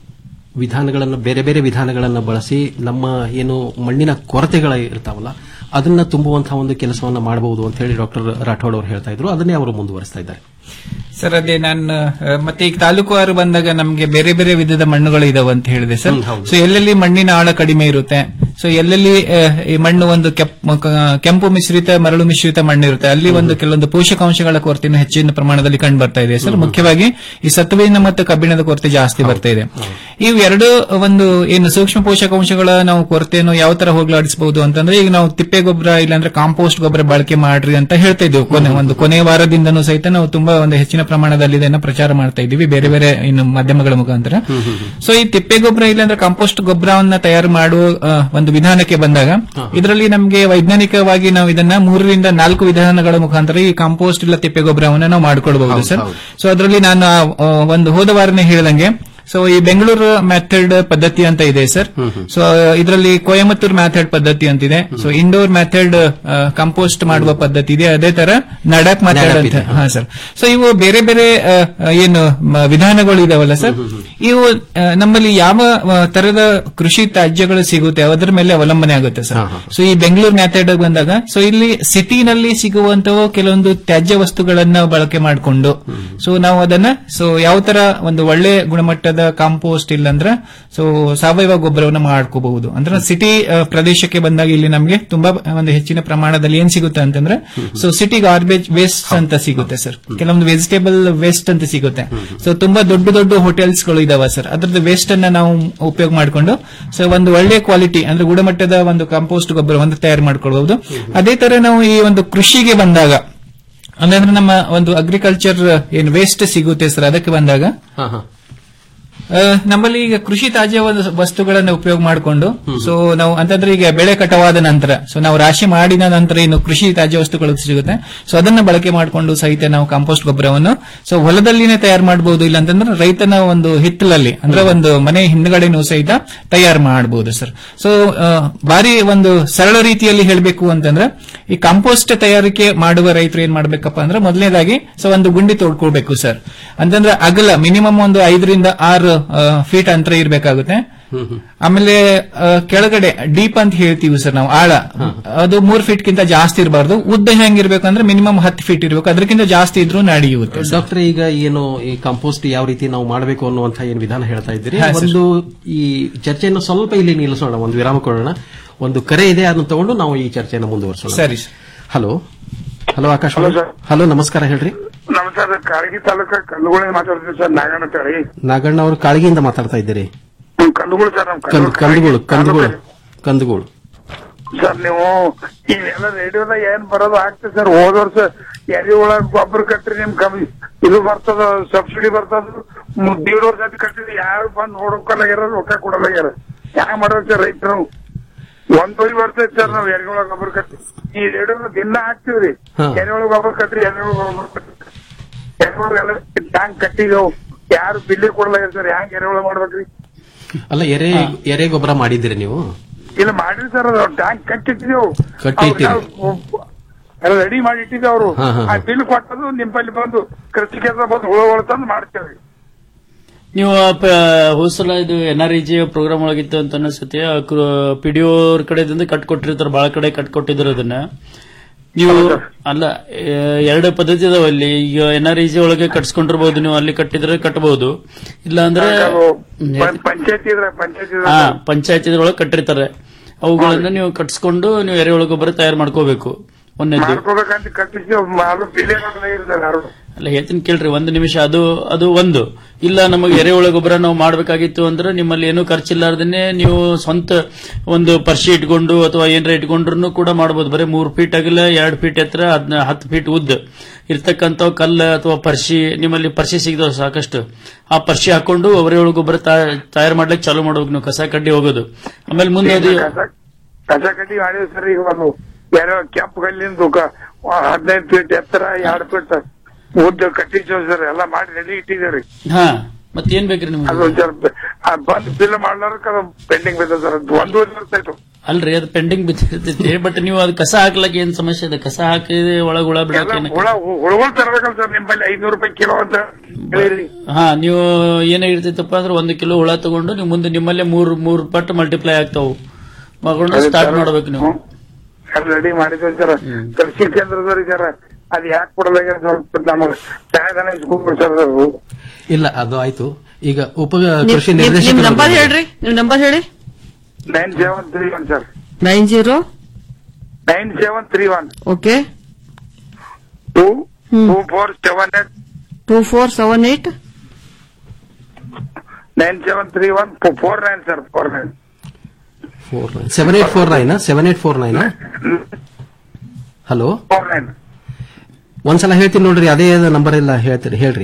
ವಿಧಾನಗಳನ್ನು ಬೇರೆ ಬೇರೆ ವಿಧಾನಗಳನ್ನು ಬಳಸಿ ನಮ್ಮ ಏನು ಮಣ್ಣಿನ ಕೊರತೆಗಳ ಇರ್ತಾವಲ್ಲ ಅದನ್ನ ತುಂಬುವಂತಹ ಒಂದು ಕೆಲಸವನ್ನ ಮಾಡಬಹುದು ಅಂತ ಹೇಳಿ ಡಾಕ್ಟರ್ ರಾಠೋಡ್ ಅವರು ಹೇಳ್ತಾ ಇದ್ರು ಅದನ್ನೇ ಅವರು ಮುಂದುವರಿಸ್ತಾ ಇದ್ದಾರೆ ಸರ್ ಅದೇ ನಾನು ಆ, ಮತ್ತೆ ಈಗ ತಾಲೂಕುವಾರು ಬಂದಾಗ ನಮಗೆ ಬೇರೆ ಬೇರೆ ವಿಧದ ಮಣ್ಣುಗಳು ಇದಾವೆ ಅಂತ ಹೇಳಿದೆ ಸರ್ ಸೊ ಎಲ್ಲೆಲ್ಲಿ ಮಣ್ಣಿನ ಆಳ ಕಡಿಮೆ ಇರುತ್ತೆ ಸೊ ಎಲ್ಲೆಲ್ಲಿ ಆ, ಈ ಮಣ್ಣು ಒಂದು ಕೆಪ್- ಕ- ಕೆಂಪು ಮಿಶ್ರಿತ ಮರಳು ಮಿಶ್ರಿತ ಮಣ್ಣು ಇರುತ್ತೆ ಅಲ್ಲಿ ಒಂದು ಕೆಲವೊಂದು ಪೋಷಕಾಂಶಗಳ ಕೊರತೆಯನ್ನು ಹೆಚ್ಚಿನ ಪ್ರಮಾಣದಲ್ಲಿ ಕಂಡು ಬರ್ತಾ ಇದೆ ಸರ್ ಮುಖ್ಯವಾಗಿ ಈ ಸತ್ವವಿನ ಮತ್ತು ಕಬ್ಬಿಣದ ಕೊರತೆ ಜಾಸ್ತಿ ಬರ್ತಾ ಇದೆ ಇವು ಎರಡು ಒಂದು ಏನು ಸೂಕ್ಷ್ಮ ಪೋಷಕಾಂಶಗಳ ನಾವು ಕೊರತೆಯನ್ನು ಯಾವ ತರ ಹೋಗ್ಲಾಡಿಸಬಹುದು ಅಂತಂದ್ರೆ ಈಗ ನಾವು ತಿಪ್ಪೆ ಗೊಬ್ಬರ ಇಲ್ಲಾಂದ್ರೆ ಕಾಂಪೋಸ್ಟ್ ಗೊಬ್ಬರ ಬಳಕೆ ಮಾಡ್ರಿ ಅಂತ ಹೇಳ್ತಾ ಇದ್ದೇವೆ ಕೊನೆ ಒಂದು ಕೊನೆ ವಾರದಿಂದನೂ ಸಹಿತ ನಾವು ತುಂಬಾ ಒಂದು ಹೆಚ್ಚಿನ ಪ್ರಮಾಣದಲ್ಲಿ ಇದನ್ನ ಪ್ರಚಾರ ಮಾಡ್ತಾ ಇದ್ದೀವಿ ಬೇರೆ ಬೇರೆ ಇನ್ನು ಮಾಧ್ಯಮಗಳ ಮುಖಾಂತರ ಸೊ ಈ ತಿಪ್ಪೆ ಗೊಬ್ಬರ ಇಲ್ಲಾಂದ್ರೆ ಕಾಂಪೋಸ್ಟ್ ಗೊಬ್ಬರವನ್ನ ತಯಾರು ಮಾಡುವ ಆ, ಒಂದು ವಿಧಾನಕ್ಕೆ ಬಂದಾಗ ಇದರಲ್ಲಿ ನಮಗೆ ವೈಜ್ಞಾನಿಕವಾಗಿ ನಾವು ಇದನ್ನ ಮೂರರಿಂದ ನಾಲ್ಕು ವಿಧಾನಗಳ ಮುಖಾಂತರ ಈ ಕಾಂಪೋಸ್ಟ್ ಇಲ್ಲ ತಿಪ್ಪೆ ಗೊಬ್ಬರವನ್ನ ನಾವು ಮಾಡ್ಕೊಳ್ಬಹುದು ಸರ್ ಸೊ ಅದರಲ್ಲಿ ನಾನು ಆ, ಆ, ಒಂದು ಹೋದ ವಾರನೇ ಹೇಳಿದಂಗೆ ಸೊ ಈ ಬೆಂಗಳೂರು ಮೆಥಡ್ ಪದ್ಧತಿ ಅಂತ ಇದೆ ಸರ್ ಸೊ ಇದರಲ್ಲಿ ಕೊಯಮತ್ತೂರ್ ಮೆಥಡ್ ಪದ್ಧತಿ ಅಂತಿದೆ ಸೊ ಇಂಡೋರ್ ಮೆಥಡ್ ಕಂಪೋಸ್ಟ್ ಮಾಡುವ ಪದ್ಧತಿ ಇದೆ ಅದೇ ತರ ನಡಕ್ ಮೆಥಡ್ ನಡಕ್ ಅಂತ ಇದೆ. ಹಾ ಸರ್ ಸೊ ಇವು ಬೇರೆ ಬೇರೆ ಆ, ಆ, ಏನು ಮ- ವಿಧಾನಗಳು ಇದಾವಲ್ಲ ಸರ್ ಇವು ಆ, ನಮ್ಮಲ್ಲಿ ಯಾವ ಆ, ತರದ ಕೃಷಿ ತ್ಯಾಜ್ಯಗಳು ಸಿಗುತ್ತೆ ಅದರ ಮೇಲೆ ಅವಲಂಬನೆ ಆಗುತ್ತೆ ಸರ್ ಸೊ ಈ ಬೆಂಗಳೂರು ಮೆಥಡ್ ಬಂದಾಗ ಸೊ ಇಲ್ಲಿ ಸಿಟಿನಲ್ಲಿ ಸಿಗುವಂತಹ ಕೆಲವೊಂದು ತ್ಯಾಜ್ಯ ವಸ್ತುಗಳನ್ನ ಬಳಕೆ ಮಾಡಿಕೊಂಡು ಸೊ ನಾವು ಅದನ್ನ ಸೊ ಯಾವ ತರ ಒಂದು ಒಳ್ಳೆ ಗುಣಮಟ್ಟದ ಕಾಂಪೋಸ್ಟ್ ಇಲ್ಲಂದ್ರೆ ಸೊ ಸಾವಯವ ಗೊಬ್ಬರವನ್ನು ಮಾಡ್ಕೋಬಹುದು ಅಂದ್ರೆ ಸಿಟಿ ಪ್ರದೇಶಕ್ಕೆ ಬಂದಾಗ ಇಲ್ಲಿ ನಮಗೆ ತುಂಬಾ ಒಂದು ಹೆಚ್ಚಿನ ಪ್ರಮಾಣದಲ್ಲಿ ಏನ್ ಸಿಗುತ್ತೆ ಅಂತಂದ್ರೆ ಸೊ ಸಿಟಿ ಗಾರ್ಬೇಜ್ ವೇಸ್ಟ್ ಅಂತ ಸಿಗುತ್ತೆ ಸರ್ ಕೆಲವೊಂದು ವೆಜಿಟೇಬಲ್ ವೇಸ್ಟ್ ಅಂತ ಸಿಗುತ್ತೆ ಸೊ ತುಂಬಾ ದೊಡ್ಡ ದೊಡ್ಡ ಹೋಟೆಲ್ಸ್ ಗಳು ಇದಾವೆ ಸರ್ ಅದ್ರದ್ದು ವೇಸ್ಟ್ ಅನ್ನ ನಾವು ಉಪಯೋಗ ಮಾಡಿಕೊಂಡು ಸೊ ಒಂದು ಒಳ್ಳೆ ಕ್ವಾಲಿಟಿ ಅಂದ್ರೆ ಗುಣಮಟ್ಟದ ಒಂದು ಕಾಂಪೋಸ್ಟ್ ಗೊಬ್ಬರವನ್ನು ತಯಾರು ಮಾಡ್ಕೊಳ್ಬಹುದು ಅದೇ ತರ ನಾವು ಈ ಒಂದು ಕೃಷಿಗೆ ಬಂದಾಗ ಅಂದ್ರೆ ನಮ್ಮ ಒಂದು ಅಗ್ರಿಕಲ್ಚರ್ ಏನು ವೇಸ್ಟ್ ಸಿಗುತ್ತೆ ಸರ್ ಅದಕ್ಕೆ ಬಂದಾಗ ಆ, ನಮ್ಮಲ್ಲಿ ಈಗ ಕೃಷಿ ತ್ಯಾಜ್ಯ ವಸ್- ವಸ್ತುಗಳನ್ನು ಉಪಯೋಗ ಮಾಡಿಕೊಂಡು ಸೊ ನಾವು ಅಂತಂದ್ರೆ ಈಗ ಬೆಳೆ ಕಟಾವಾದ ನಂತರ ಸೊ ನಾವು ರಾಶಿ ಮಾಡಿದ ನಂತರ ಇನ್ನು ಕೃಷಿ ತ್ಯಾಜ್ಯ ವಸ್ತುಗಳು ಸಿಗುತ್ತೆ ಸೊ ಅದನ್ನ ಬಳಕೆ ಮಾಡಿಕೊಂಡು ಸಹಿತ ನಾವು ಕಾಂಪೋಸ್ಟ್ ಗೊಬ್ಬರವನ್ನು ಸೊ ಹೊಲದಲ್ಲಿನೇ ತಯಾರು ಮಾಡಬಹುದು ಇಲ್ಲ ಅಂತಂದ್ರೆ ರೈತನ ಒಂದು ಹಿತ್ತಲಲ್ಲಿ ಅಂದ್ರೆ ಒಂದು ಮನೆ ಹಿಂದ್ಗಡೆನೂ ಸಹಿತ ತಯಾರು ಮಾಡಬಹುದು ಸರ್ ಸೊ ಬಾರಿ ಒಂದು ಸರಳ ರೀತಿಯಲ್ಲಿ ಹೇಳಬೇಕು ಅಂತಂದ್ರೆ ಈ ಕಾಂಪೋಸ್ಟ್ ತಯಾರಿಕೆ ಮಾಡುವ ರೈತರು ಏನ್ ಮಾಡ್ಬೇಕಪ್ಪ ಅಂದ್ರೆ ಮೊದಲನೇದಾಗಿ ಸೊ ಒಂದು ಗುಂಡಿ ತೋಡ್ಕೊಳ್ಬೇಕು ಸರ್ ಅಂತಂದ್ರೆ ಅಗಲ ಮಿನಿಮಮ್ ಒಂದು ಐದರಿಂದ ಆರು ಫೀಟ್ ಅಂತರ ಇರಬೇಕಾಗುತ್ತೆ ಆಮೇಲೆ ಆ, ಕೆಳಗಡೆ ಡೀಪ್ ಅಂತ ಹೇಳ್ತೀವಿ ಸರ್ ನಾವು ಆಳ ಅದು ಮೂರ್ ಫೀಟ್ ಗಿಂತ ಜಾಸ್ತಿ ಇರಬಾರ್ದು ಉದ್ದ ಹೆಂಗಿರ್ಬೇಕು ಅಂದ್ರೆ ಮಿನಿಮಮ್ ಹತ್ತು ಫೀಟ್ ಇರಬೇಕು ಅದಕ್ಕಿಂತ ಜಾಸ್ತಿ ಇದ್ರೂ ನಡೆಯುತ್ತೆ ಸರ್. ಡಾಕ್ಟರ್ ಈಗ ಏನು ಈ ಕಂಪೋಸ್ಟ್ ಯಾವ ರೀತಿ ನಾವು ಮಾಡಬೇಕು ಅನ್ನುವಂತ ಏನು ವಿಧಾನ ಹೇಳ್ತಾ ಇದ್ದೀರಿ ಹಾ, ಸರ್. ಒಂದು ಈ ಚರ್ಚೆಯನ್ನು ಸ್ವಲ್ಪ ಇಲ್ಲಿ ನಿಲ್ಲಿಸೋಣ ಒಂದು ವಿರಾಮ ಕೊಡೋಣ ಒಂದು ಕರೆ ಇದೆ ಅದನ್ನು ತಗೊಂಡು ನಾವು ಈ ಚರ್ಚೆಯನ್ನು ಮುಂದುವರಿಸೋಣ ಸರಿ ಹಲೋ ಹಲೋ ಆಕಾಶ್ ಹಲೋ ನಮಸ್ಕಾರ ಹೇಳ್ರಿ ನಮಸ್ಕಾರ ಕಾಳಗಿ ತಾಲೂಕ ಕಲ್ಲುಗಳಿಂದ ಮಾತಾಡ್ತೀವಿ ಸರ್ ನಾಗಣ್ಣ ಅಂತ ಹೇಳಿ ನಾಗಣ್ಣ ಅವರು ಕಾಳಗಿಯಿಂದ ಮಾತಾಡ್ತಾ ಇದ್ದೀರಿ ಹ್ಮ್, ಕಲ್ಲುಗಳು ಸರ್ ನಮ್ ಕಂದ್- ಕಂದಗೂಳು ಕಂದಗೂಳು ಕಂದಗೂಳು ಸರ್ ನೀವು ಇವೆಲ್ಲ ರೇಡಿಯೋದಾಗ ಏನ್ ಬರೋದು ಆಗ್ತದೆ ಸರ್ ಹೋದ ವರ್ಷ ಎರಿ ಒಳಗ್ ಗೊಬ್ಬರ ಕಟ್ರಿ ನಿಮ್ ಕಮ್ಮಿ ಇದು ಬರ್ತದ ಸಬ್ಸಿಡಿ ಬರ್ತದ ಮು- ದೇಡ್ ವರ್ಷ ಆಯ್ತು ಕಟ್ಟಿದ್ರಿ ಯಾರು ಬಂದ್ ನೋಡೋಕಲ್ಲಾಗ್ಯಾರ ರೊಕ್ಕ ಕೊಡಲಾಗ್ಯಾರ ಹ್ಯಾಂಗ ಮಾಡ್ಬೇಕು ಸರ್ ರೈತರು ಒಂದೊಂದು ವರ್ಷ ಐತಿ ಸರ್ ನಾವ್ ಎರೆಹುಳ ಗೊಬ್ಬರ ಕಟ್ಟಿ ಈ ರೇಡಿಯೋ ದಿನ ಹಾಕ್ತಿವ್ರಿ ಹಾ. ಎರೆಹುಳ ಗೊಬ್ಬರ ಕಟ್ರಿ ಎರೆಹುಳ ಗೊಬ್ಬರ ಕಟ್ರಿ ಎರೆಹುಳ ಎಲ್ಲ ಟ್ಯಾಂಕ್ ಕಟ್ಟಿದೆವು ಯಾರು ಬಿಲ್ಲಿ ಕೊಡಲಾಗ್ಯಾರ ಸರ್ ಹ್ಯಾಂಗ ಎರೆಹುಳ ಮಾಡ್ಬೇಕ್ರಿ ಅಲ್ಲ ಎರೆ ಎರೆ ಗೊಬ್ಬರ ಮಾಡಿದ್ದೀರಿ ನೀವು ಇಲ್ಲ ಮಾಡಿರಿ ಸರ್ ಅದು ಟ್ಯಾಂಕ್ ಕಟ್ಟಿಟ್ಟಿದೆವು ಕಟ್ಟಿ ಇಟ್ಟಿರಿ. ಎಲ್ಲ ರೆಡಿ ಮಾಡಿ ಇಟ್ಟಿದ್ದೆ ಅವರು ಹಾ, ಹಾ, ಆ ಹಾ. ಬಿಲ್ ಕೊಟ್ಟದು ನಿಂಬಲ್ಲಿ ಬಂದು ಕೃಷಿ ಕೆಲಸ ಬಂದು ಹುಳ ತಂದು ಮಾಡ್ತೇವೆ ನೀವು ಹೋಸಲ ಇದು N R E G program ಒಳಗಿತ್ತು ಅಂತ ಅನಿಸುತ್ತೆ ಪಿ ಡಿ ಅವ್ರ ಕಡೆದಿಂದ ಕಟ್ಕೊಟ್ಟಿರ್ತಾರೆ ಬಹಳ ಕಡೆ ಕಟ್ಕೊಟ್ಟಿದ್ರು ಅದನ್ನ ನೀವು ಅಲ್ಲ ಆ, ಎರಡು ಪದ್ಧತಿ ಅದಾವ ಅಲ್ಲಿ ಈಗ ಎನ್ ಆರ್ ಇ ಜಿ ಒಳಗೆ ಕಟ್ಸ್ಕೊಂಡಿರ್ಬೋದು ನೀವು ಅಲ್ಲಿ ಕಟ್ಟಿದ್ರೆ ಕಟ್ಟಬಹುದು ಇಲ್ಲ ಅಂದ್ರೆ ಪಂಚಾಯತಿ ಇದ್ರೆ ಪಂಚಾಯತಿ ಹಾ ಪಂಚಾಯತಿ ಒಳಗೆ ಕಟ್ಟಿರ್ತಾರೆ ಅವುಗಳನ್ನ ನೀವು ಕಟ್ಸ್ಕೊಂಡು ನೀವು ಎರೆಹುಳ ಗೊಬ್ಬರ ತಯಾರು ಮಾಡ್ಕೋಬೇಕು ಒಂದನೇದು ಮಾಡ್ಕೋಬೇಕಂತ ಕಟ್ಟಿಸಿ ಅದು ಬಿಲ್ ಇರ್ತಾರೆ ಯಾರು ಅಲ್ಲ ಹೇಳ್ತೀನಿ ಕೇಳ್ರಿ ಒಂದು ನಿಮಿಷ ಅದು ಅದು ಒಂದು ಇಲ್ಲ ನಮಗೆ ಎರೆಹುಳ ಗೊಬ್ಬರ ನಾವು ಮಾಡಬೇಕಾಗಿತ್ತು ಅಂದ್ರೆ ನಿಮ್ಮಲ್ಲಿ ಏನೂ ಖರ್ಚಿಲ್ಲಾರ್ದೇನೆ ನೀವು ಸ್ವಂತ ಒಂದು ಪರ್ಶಿ ಇಟ್ಕೊಂಡು ಅಥವಾ ಏನಾರ ಇಟ್ಕೊಂಡ್ರು ಕೂಡ ಮಾಡಬಹುದು ಬರೀ ಮೂರ್ ಫೀಟ್ ಅಗಲ ಎರಡ್ ಫೀಟ್ ಎತ್ತರ ಹದ್ನ ಹತ್ತು ಫೀಟ್ ಉದ್ದ ಇರ್ತಕ್ಕಂಥ ಕಲ್ಲ ಅಥವಾ ಪರ್ಶಿ ನಿಮ್ಮಲ್ಲಿ ಪರ್ಶಿ ಸಿಗ್ತಾವ ಸಾಕಷ್ಟು ಆ ಪರ್ಶಿ ಹಾಕೊಂಡು ಎರೆಹುಳ ಗೊಬ್ಬರ ತಯಾರು ಮಾಡ್ಲಿಕ್ಕೆ ಚಾಲೂ ಮಾಡ್ಬೇಕು ನೀವು ಕಸ ಕಡ್ಡಿ ಹೋಗೋದು ಆಮೇಲೆ ಮುಂದೆ ಅದು ಕಸ- ಕಸ ಕಟ್ಟಿ ಮಾಡಿದ್ವಿ ಸರ್ ಈಗ ಒಂದು ಯಾರೋ ಕೆಂಪು ಕಲ್ಲಿಂದ ಹದಿನೈದು ಫೀಟ್ ಎತ್ತರ ಎರಡು ಫೀಟ್ ಉದ್ದ ಕಟ್ಟಿದ್ದೇವೆ ಸರ್ ಎಲ್ಲ ಮಾಡಿ ರೆಡಿ ಇಟ್ಟಿದ್ದೇವ್ರಿ ಹಾ ಮತ್ತೇನ್ ಬೇಕ್ರಿ ನಿಮ್ಗೆ ಅದು ಒಂದ್ ಬಂದು ಬಿಲ್ ಮಾಡ್ಲಾರಕ್ಕೆ ಅದು ಪೆಂಡಿಂಗ್ ಬಿದ್ದ ಸರ್ ಅದು ಒಂದೂವರೆ ವರ್ಷ ಆಯ್ತು ಅಲ್ರಿ ಅದು ಪೆಂಡಿಂಗ್ ಬಿದ್ದಿರ್ತೈತಿ ಬಟ್ ನೀವು ಅದು ಕಸ ಹಾಕ್ಲಕ್ಕೆ ಏನ್ ಸಮಸ್ಯೆ ಇದೆ ಕಸ ಹಾಕಿದ್ರೆ ಒಳಗ್ ಹುಳ ಎಲ್ಲ ಬಿಡಕ್ಕೆ ಹುಳ ಹುಳಗಳು ತರಬೇಕಲ್ಲ ಸರ್ ನಿಮ್ಮಲ್ಲಿ ಐನೂರು ರೂಪಾಯಿ ಕಿಲೋ ಅಂತ ಹಾ ನೀವು ಏನ್ ಹೇಳ್ತೈತಪ್ಪ ಅಂದ್ರೆ ಒಂದು ಕಿಲೋ ಹುಳ ತಗೊಂಡು ನೀವು ಮುಂದೆ ನಿಮ್ಮಲ್ಲೇ ಮೂರ್ ಮೂರ್ ಪಟ್ಟು ಮಲ್ಟಿಪ್ಲೈ ಆಗ್ತಾವು ಮಗೊಂಡು ಅದೇ ಸ್ಟಾರ್ಟ್ ತರ- ಮಾಡ್ಬೇಕು ನೀವು ರೆಡಿ ಮಾಡಿದ್ವಿ ಸರ್ ಕೃಷಿ ಕೇಂದ್ರದವ್ರಿಗೆ ಸರ್ ಅದ್ ಯಾಕೆ ಕೊಡಲಾಗ ಸ್ವಲ್ಪ ನಮಗೆ ಸಹಾಯಧನ ಇಸ್ಕೊಂಡು ಸರ್ ಅದು ಇಲ್ಲ ಅದು ಆಯ್ತು ಈಗ ಉಪ ನಿಮ್- ಕೃಷಿ ನಿಮ್- ನಿಮ್ ನಿರ್ದೇಶಕ ನಂಬರ್ ಹೇಳ್ರಿ ನಿಮ್ ನಂಬರ್ ಹೇಳಿ nine seven three one sir nine zero nine seven three one okay two two four seven eight two four seven eight nine seven three one four nine sir four nine four nine seven eight four nine seven eight four nine hello four nine ಒಂದ್ಸಲ ಹೇಳ್ತೀನಿ ನೋಡ್ರಿ ಅದೇ ನಂಬರ್ ಎಲ್ಲ ಹೇಳ್ತೀರಿ ಹೇಳ್ರಿ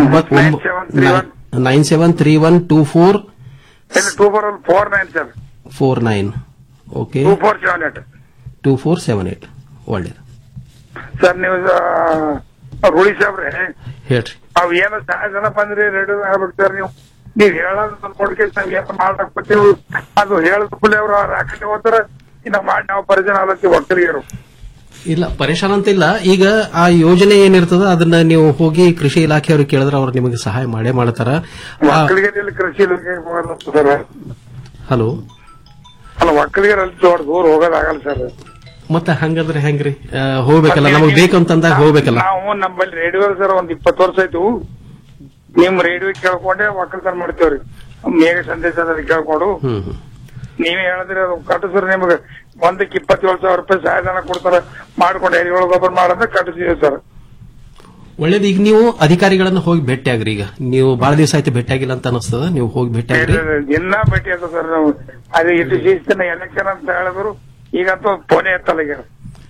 nine seven three one two four ಇಲ್ಲ two four four nine sir four nine okay two four seven eight two four seven eight ಒಳ್ಳೇದು ಸರ್ ನೀವು ರೂಢಿ ಸಾಬ್ರೆ ಹೇಳ್ರಿ ಅವ್ ಏನೋ ಸಹಾಯಧನ ಬಂದ್ರಿ ರೆಡಿ ಆಗ್ಬೇಕು ಸರ್ ನೀವು ನೀವ್ ಹೇಳೋದು ನೋಡ್ಕೊಂಡು ನಾವ್ ಏನ್ ಮಾಡಕ್ ಬರ್ತೀವಿ ಅದು ಹೇಳದ ಕೂಡಲೇ ಅವ್ರು ರಾಕೆಟ್ ಹೋಗ್ತಾರ ಇನ್ನ ಮಾಡಿ ನಾವು ಪರಿಚಯ ಆಗ್ಲತ್ತೀವಿ ಒಕ್ಕಲಿಗರು ಇಲ್ಲ ಪರೇಶಾನ್ ಅಂತ ಇಲ್ಲ ಈಗ ಆ ಯೋಜನೆ ಏನಿರ್ತದ ಅದನ್ನ ನೀವು ಹೋಗಿ ಕೃಷಿ ಇಲಾಖೆಯವರು ಕೇಳಿದ್ರೆ ಅವ್ರು ನಿಮಗೆ ಸಹಾಯ ಮಾಡೇ ಮಾಡ್ತಾರ ಒಕ್ಕಲಿಗರಲ್ಲಿ ಕೃಷಿ ಇಲಾಖೆ ಹೋಗಲ್ಲ ಸರ್ ಹಲೋ ಅಲ್ಲ ಒಕ್ಕಲಿಗರಲ್ಲಿ ದೊಡ್ಡ ದೂರ ಹೋಗೋದಾಗಲ್ಲ ಸರ್ ಮತ್ತೆ ಹಂಗಂದ್ರೆ ಹೆಂಗ್ರಿ ಆ, ಹೋಗ್ಬೇಕಲ್ಲ ನಮಗ್ ಬೇಕಂತಂದಾಗ ಹೋಗ್ಬೇಕಲ್ಲ ನಾವು ನಮ್ಮಲ್ಲಿ ರೇಡಿಯೋ ಸರ್ ಒಂದ್ ಇಪ್ಪತ್ತು ವರ್ಷ ಆಯ್ತು ನಿಮ್ ರೇಡಿಯೋ ಕೇಳ್ಕೊಂಡೆ ಒಕ್ಕಲ್ತನ ಮಾಡ್ತೇವ್ರಿ ಮೇಘ ಸಂದೇಶ ಅದ್ ಕೇಳ್ಕೊಂಡು ಹ್ಮ್ ಹ್ಮ್. ನೀವೇ ಹೇಳಿದ್ರೆ ಅದು ಕಟ್ಟಿಸ್ರಿ ನಿಮ್ಗೆ ಒಂದಕ್ಕೆ ಇಪ್ಪತ್ತೇಳು ಸಾವಿರ ರೂಪಾಯಿ ಸಹಾಯಧನ ಕೊಡ್ತಾರ ಮಾಡ್ಕೊಂಡು ಎರಿಹುಳ ಗೊಬ್ಬರ ಮಾಡಂದ್ರೆ ಕಟ್ಟಿಸಿದ್ವಿ ಸರ್ ಒಳ್ಳೇದು ಈಗ ನೀವು ಅಧಿಕಾರಿಗಳನ್ನ ಹೋಗಿ ಭೇಟಿ ಆಗ್ರಿ ಈಗ ನೀವು ಬಹಳ ದಿವಸ ಆಯ್ತು ಭೇಟಿ ಆಗಿಲ್ಲ ಅಂತ ಅನಿಸ್ತದ ನೀವು ಹೋಗಿ ಭೇಟಿ ಆಗ್ರಿ ದಿನ ಭೇಟಿ ಆಯ್ತು ಸರ್ ನಾವು ಅದು ಇಟ್ಟು ಶಿಸ್ತಿನ ಎಲೆಕ್ಷನ್ ಅಂತ ಹೇಳಿದ್ರು ಈಗಂತೂ ಫೋನೇ ಎತ್ತಲ್ಲ ಈಗ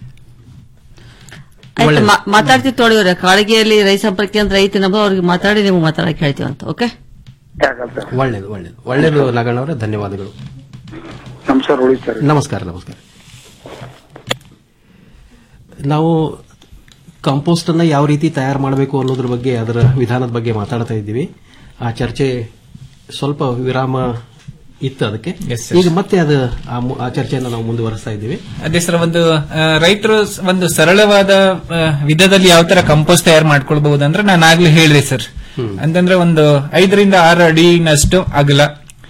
ಆಯ್ತು ಮಾ- ಮಾತಾಡ್ತೀವಿ ತೊಳಿವ್ರೆ ಕಾಳಿಗೆಯಲ್ಲಿ ರೈತ ಸಂಪರ್ಕ ಕೇಂದ್ರ ಐತಿ ನಮ್ದು ಅವ್ರಿಗೆ ಮಾತಾಡಿ ನೀವು ಮಾತಾಡಕ್ ಹೇಳ್ತೀವಿ ಅಂತ ಓಕೆ ಒಳ್ಳೇದು ಒಳ್ಳೇದು ಒಳ್ಳೇದು ನಾಗಣ್ಣ ಅವರೇ ಧನ್ಯವಾದಗಳು ನಮಸ್ಕಾರ ಉಳಿತಾರೆ ನಮಸ್ಕಾರ ನಮಸ್ಕಾರ ನಾವು ಕಾಂಪೋಸ್ಟ್ ಅನ್ನ ಯಾವ ರೀತಿ ತಯಾರು ಮಾಡಬೇಕು ಅನ್ನೋದ್ರ ಬಗ್ಗೆ ಅದರ ವಿಧಾನದ ಬಗ್ಗೆ ಮಾತಾಡ್ತಾ ಇದ್ದೀವಿ ಆ ಚರ್ಚೆ ಸ್ವಲ್ಪ ವಿರಾಮ ಇತ್ತು ಅದಕ್ಕೆ ಈಗ ಮತ್ತೆ ಅದು ಆ ಮು- ಆ ಚರ್ಚೆಯನ್ನು ನಾವು ಮುಂದುವರಿಸ್ತಾ ಇದ್ದೀವಿ ಅದೇ ಸರ್ ಒಂದು ಆ, ರೈತರು ಸ್- ಒಂದು ಸರಳವಾದ ಆ, ವಿಧದಲ್ಲಿ ಯಾವ ತರ ಕಂಪೋಸ್ಟ್ ತಯಾರು ಮಾಡ್ಕೊಳ್ಬಹುದು ಅಂದ್ರೆ ನಾನು ಆಗ್ಲೇ ಹೇಳಿದೆ ಸರ್ ಅಂತಂದ್ರೆ ಒಂದು ಐದರಿಂದ ಆರು ಅಡಿನಷ್ಟು ಅಗಲ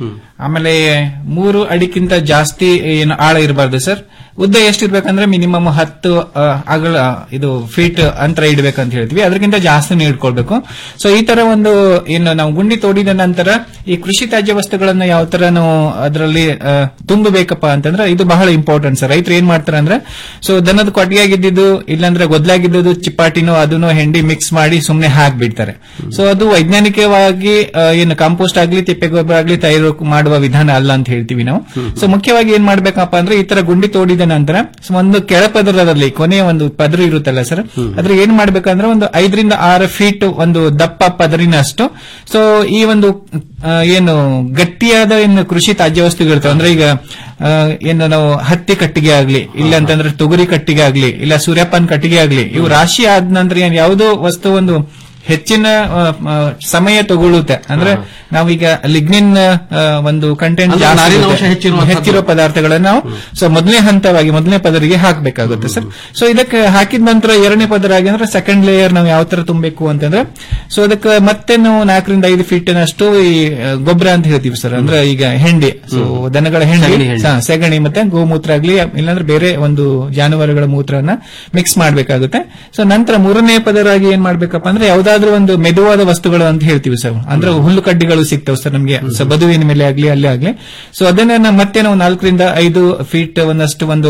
ಆಮೇಲೆ ಮೂರು ಅಡಿಕ್ಕಿಂತ ಜಾಸ್ತಿ ಏನು ಆಳ ಇರಬಾರ್ದು ಸರ್ ಉದ್ದ ಎಷ್ಟಿರ್ಬೇಕಂದ್ರೆ ಮಿನಿಮಮ್ ಹತ್ತು ಆ, ಅಗಲ ಇದು ಫೀಟ್ ಅಂತರ ಇಡಬೇಕಂತ ಹೇಳ್ತೀವಿ ಅದಕ್ಕಿಂತ ಜಾಸ್ತಿನೇ ಇಟ್ಕೊಳ್ಬೇಕು ಸೊ ಈ ತರ ಒಂದು ಏನು ನಾವು ಗುಂಡಿ ತೋಡಿದ ನಂತರ ಈ ಕೃಷಿ ತ್ಯಾಜ್ಯ ವಸ್ತುಗಳನ್ನ ಯಾವ ತರ ನಾವು ಅದರಲ್ಲಿ ಆ, ತುಂಬಬೇಕಪ್ಪ ಅಂತಂದ್ರೆ ಇದು ಬಹಳ ಇಂಪಾರ್ಟೆಂಟ್ ಸರ್ ರೈತರು ಏನ್ ಮಾಡ್ತಾರೆ ಅಂದ್ರೆ ಸೊ ದನದ ಕೊಟ್ಟಿಗೆಯಾಗಿದ್ದು ಇಲ್ಲಾಂದ್ರೆ ಗೊದ್ಲಾಗಿದ್ದು ಚಿಪ್ಪಾಟಿನೋ ಅದನ್ನು ಹೆಂಡಿ ಮಿಕ್ಸ್ ಮಾಡಿ ಸುಮ್ನೆ ಹಾಕ್ಬಿಡ್ತಾರೆ ಸೊ ಅದು ವೈಜ್ಞಾನಿಕವಾಗಿ ಆ, ಏನು ಕಾಂಪೋಸ್ಟ್ ಆಗ್ಲಿ ತಿಪ್ಪೆ ಗೊಬ್ಬರ ಆಗ್ಲಿ ತಯಾರು ಮಾಡುವ ವಿಧಾನ ಅಲ್ಲ ಅಂತ ಹೇಳ್ತೀವಿ ನಾವು ಸೊ ಮುಖ್ಯವಾಗಿ ಏನ್ ಮಾಡ್ಬೇಕಪ್ಪ ಅಂದ್ರೆ ಈ ತರ ಗುಂಡಿ ತೋಡಿದ ನಂತರ ಸೊ ಒಂದು ಕೆಳಪದರದಲ್ಲಿ ಕೊನೆಯ ಒಂದು ಪದರ ಇರುತ್ತಲ್ಲ ಸರ್ ಅದ್ರ ಏನ್ ಮಾಡ್ಬೇಕಂದ್ರೆ ಒಂದು ಐದರಿಂದ ಆರು ಫೀಟ್ ಒಂದು ದಪ್ಪ ಪದರಿನಷ್ಟು ಸೊ ಈ ಒಂದು ಆ, ಏನು ಗಟ್ಟಿಯಾದ ಏನು ಕೃಷಿ ತ್ಯಾಜ್ಯ ವಸ್ತುಗಳು ಇರ್ತವೆ ಅಂದ್ರೆ ಈಗ ಆ, ಏನು ನಾವು ಹತ್ತಿ ಕಟ್ಟಿಗೆ ಆಗ್ಲಿ ಇಲ್ಲ ಅಂತಂದ್ರೆ ತೊಗರಿ ಕಟ್ಟಿಗೆ ಆಗ್ಲಿ ಇಲ್ಲ ಸೂರ್ಯಪಾನ್ ಕಟ್ಟಿಗೆ ಆಗ್ಲಿ ಇವು ರಾಶಿ ಆದ ನಂತರ ಏನ್ ಯಾವುದೋ ವಸ್ತು ಒಂದು ಹೆಚ್ಚಿನ ಆ, ಆ, ಸಮಯ ತಗೊಳ್ಳುತ್ತೆ ಅಂದ್ರೆ ನಾವೀಗ ಲಿಗ್ನಿನ್ ಆ, ಒಂದು ಕಂಟೆಂಟ್ ಅಂದ್ರೆ ನಾರಿನಾಂಶ ಹೆಚ್ಚಿರುವಂತದ್ದು. ಹೆಚ್ಚಿರೋ ಪದಾರ್ಥಗಳನ್ನ ನಾವು ಸೊ ಮೊದಲನೇ ಹಂತವಾಗಿ ಮೊದಲನೇ ಪದರಿಗೆ ಹಾಕಬೇಕಾಗುತ್ತೆ ಸರ್ ಸೊ ಇದಕ್ಕೆ ಹಾಕಿದ ನಂತರ ಎರಡನೇ ಪದರ ಆಗಿ ಅಂದ್ರೆ ಸೆಕೆಂಡ್ ಲೇಯರ್ ನಾವು ಯಾವ ತರ ತುಂಬಬೇಕು ಅಂತಂದ್ರೆ ಸೊ ಅದಕ್ಕೆ ಮತ್ತೆ ನಾವು ನಾಲ್ಕರಿಂದ ಐದು ಫೀಟ್ನಷ್ಟು ಈ ಆ, ಗೊಬ್ಬರ ಅಂತ ಹೇಳ್ತೀವಿ ಸರ್ ಅಂದ್ರೆ ಈಗ ಹೆಂಡಿ ಸೊ ದನಗಳ ಸಗಣಿ ಹೆಂಡಿ ಹೆಂಡಿ. ಹಾ, ಸಗಣಿ ಮತ್ತೆ ಗೋಮೂತ್ರ ಆಗ್ಲಿ ಇಲ್ಲಾಂದ್ರೆ ಬೇರೆ ಒಂದು ಜಾನುವಾರುಗಳ ಮೂತ್ರವನ್ನ ಮಿಕ್ಸ್ ಮಾಡಬೇಕಾಗುತ್ತೆ ಸೊ ನಂತರ ಮೂರನೇ ಪದರಾಗಿ ಏನ್ ಮಾಡ್ಬೇಕಪ್ಪ ಅಂದ್ರೆ ಯಾವ್ದಾದ್ರು ಒಂದು ಮೆದುವಾದ ವಸ್ತುಗಳು ಅಂತ ಹೇಳ್ತೀವಿ ಸರ್ ಅಂದ್ರೆ ಹುಲ್ಲು ಕಡ್ಡಿಗಳು ಸಿಗ್ತವೆ ಸರ್ ನಮಗೆ ಸೊ ಬದುವಿನ ಮೇಲೆ ಆಗ್ಲಿ ಅಲ್ಲೇ ಆಗ್ಲಿ ಸೊ ಅದನ್ನ ನಾವು ಮತ್ತೆ ನಾವು ನಾಲ್ಕರಿಂದ ಐದು ಫೀಟ್ ಒಂದಷ್ಟು ಒಂದು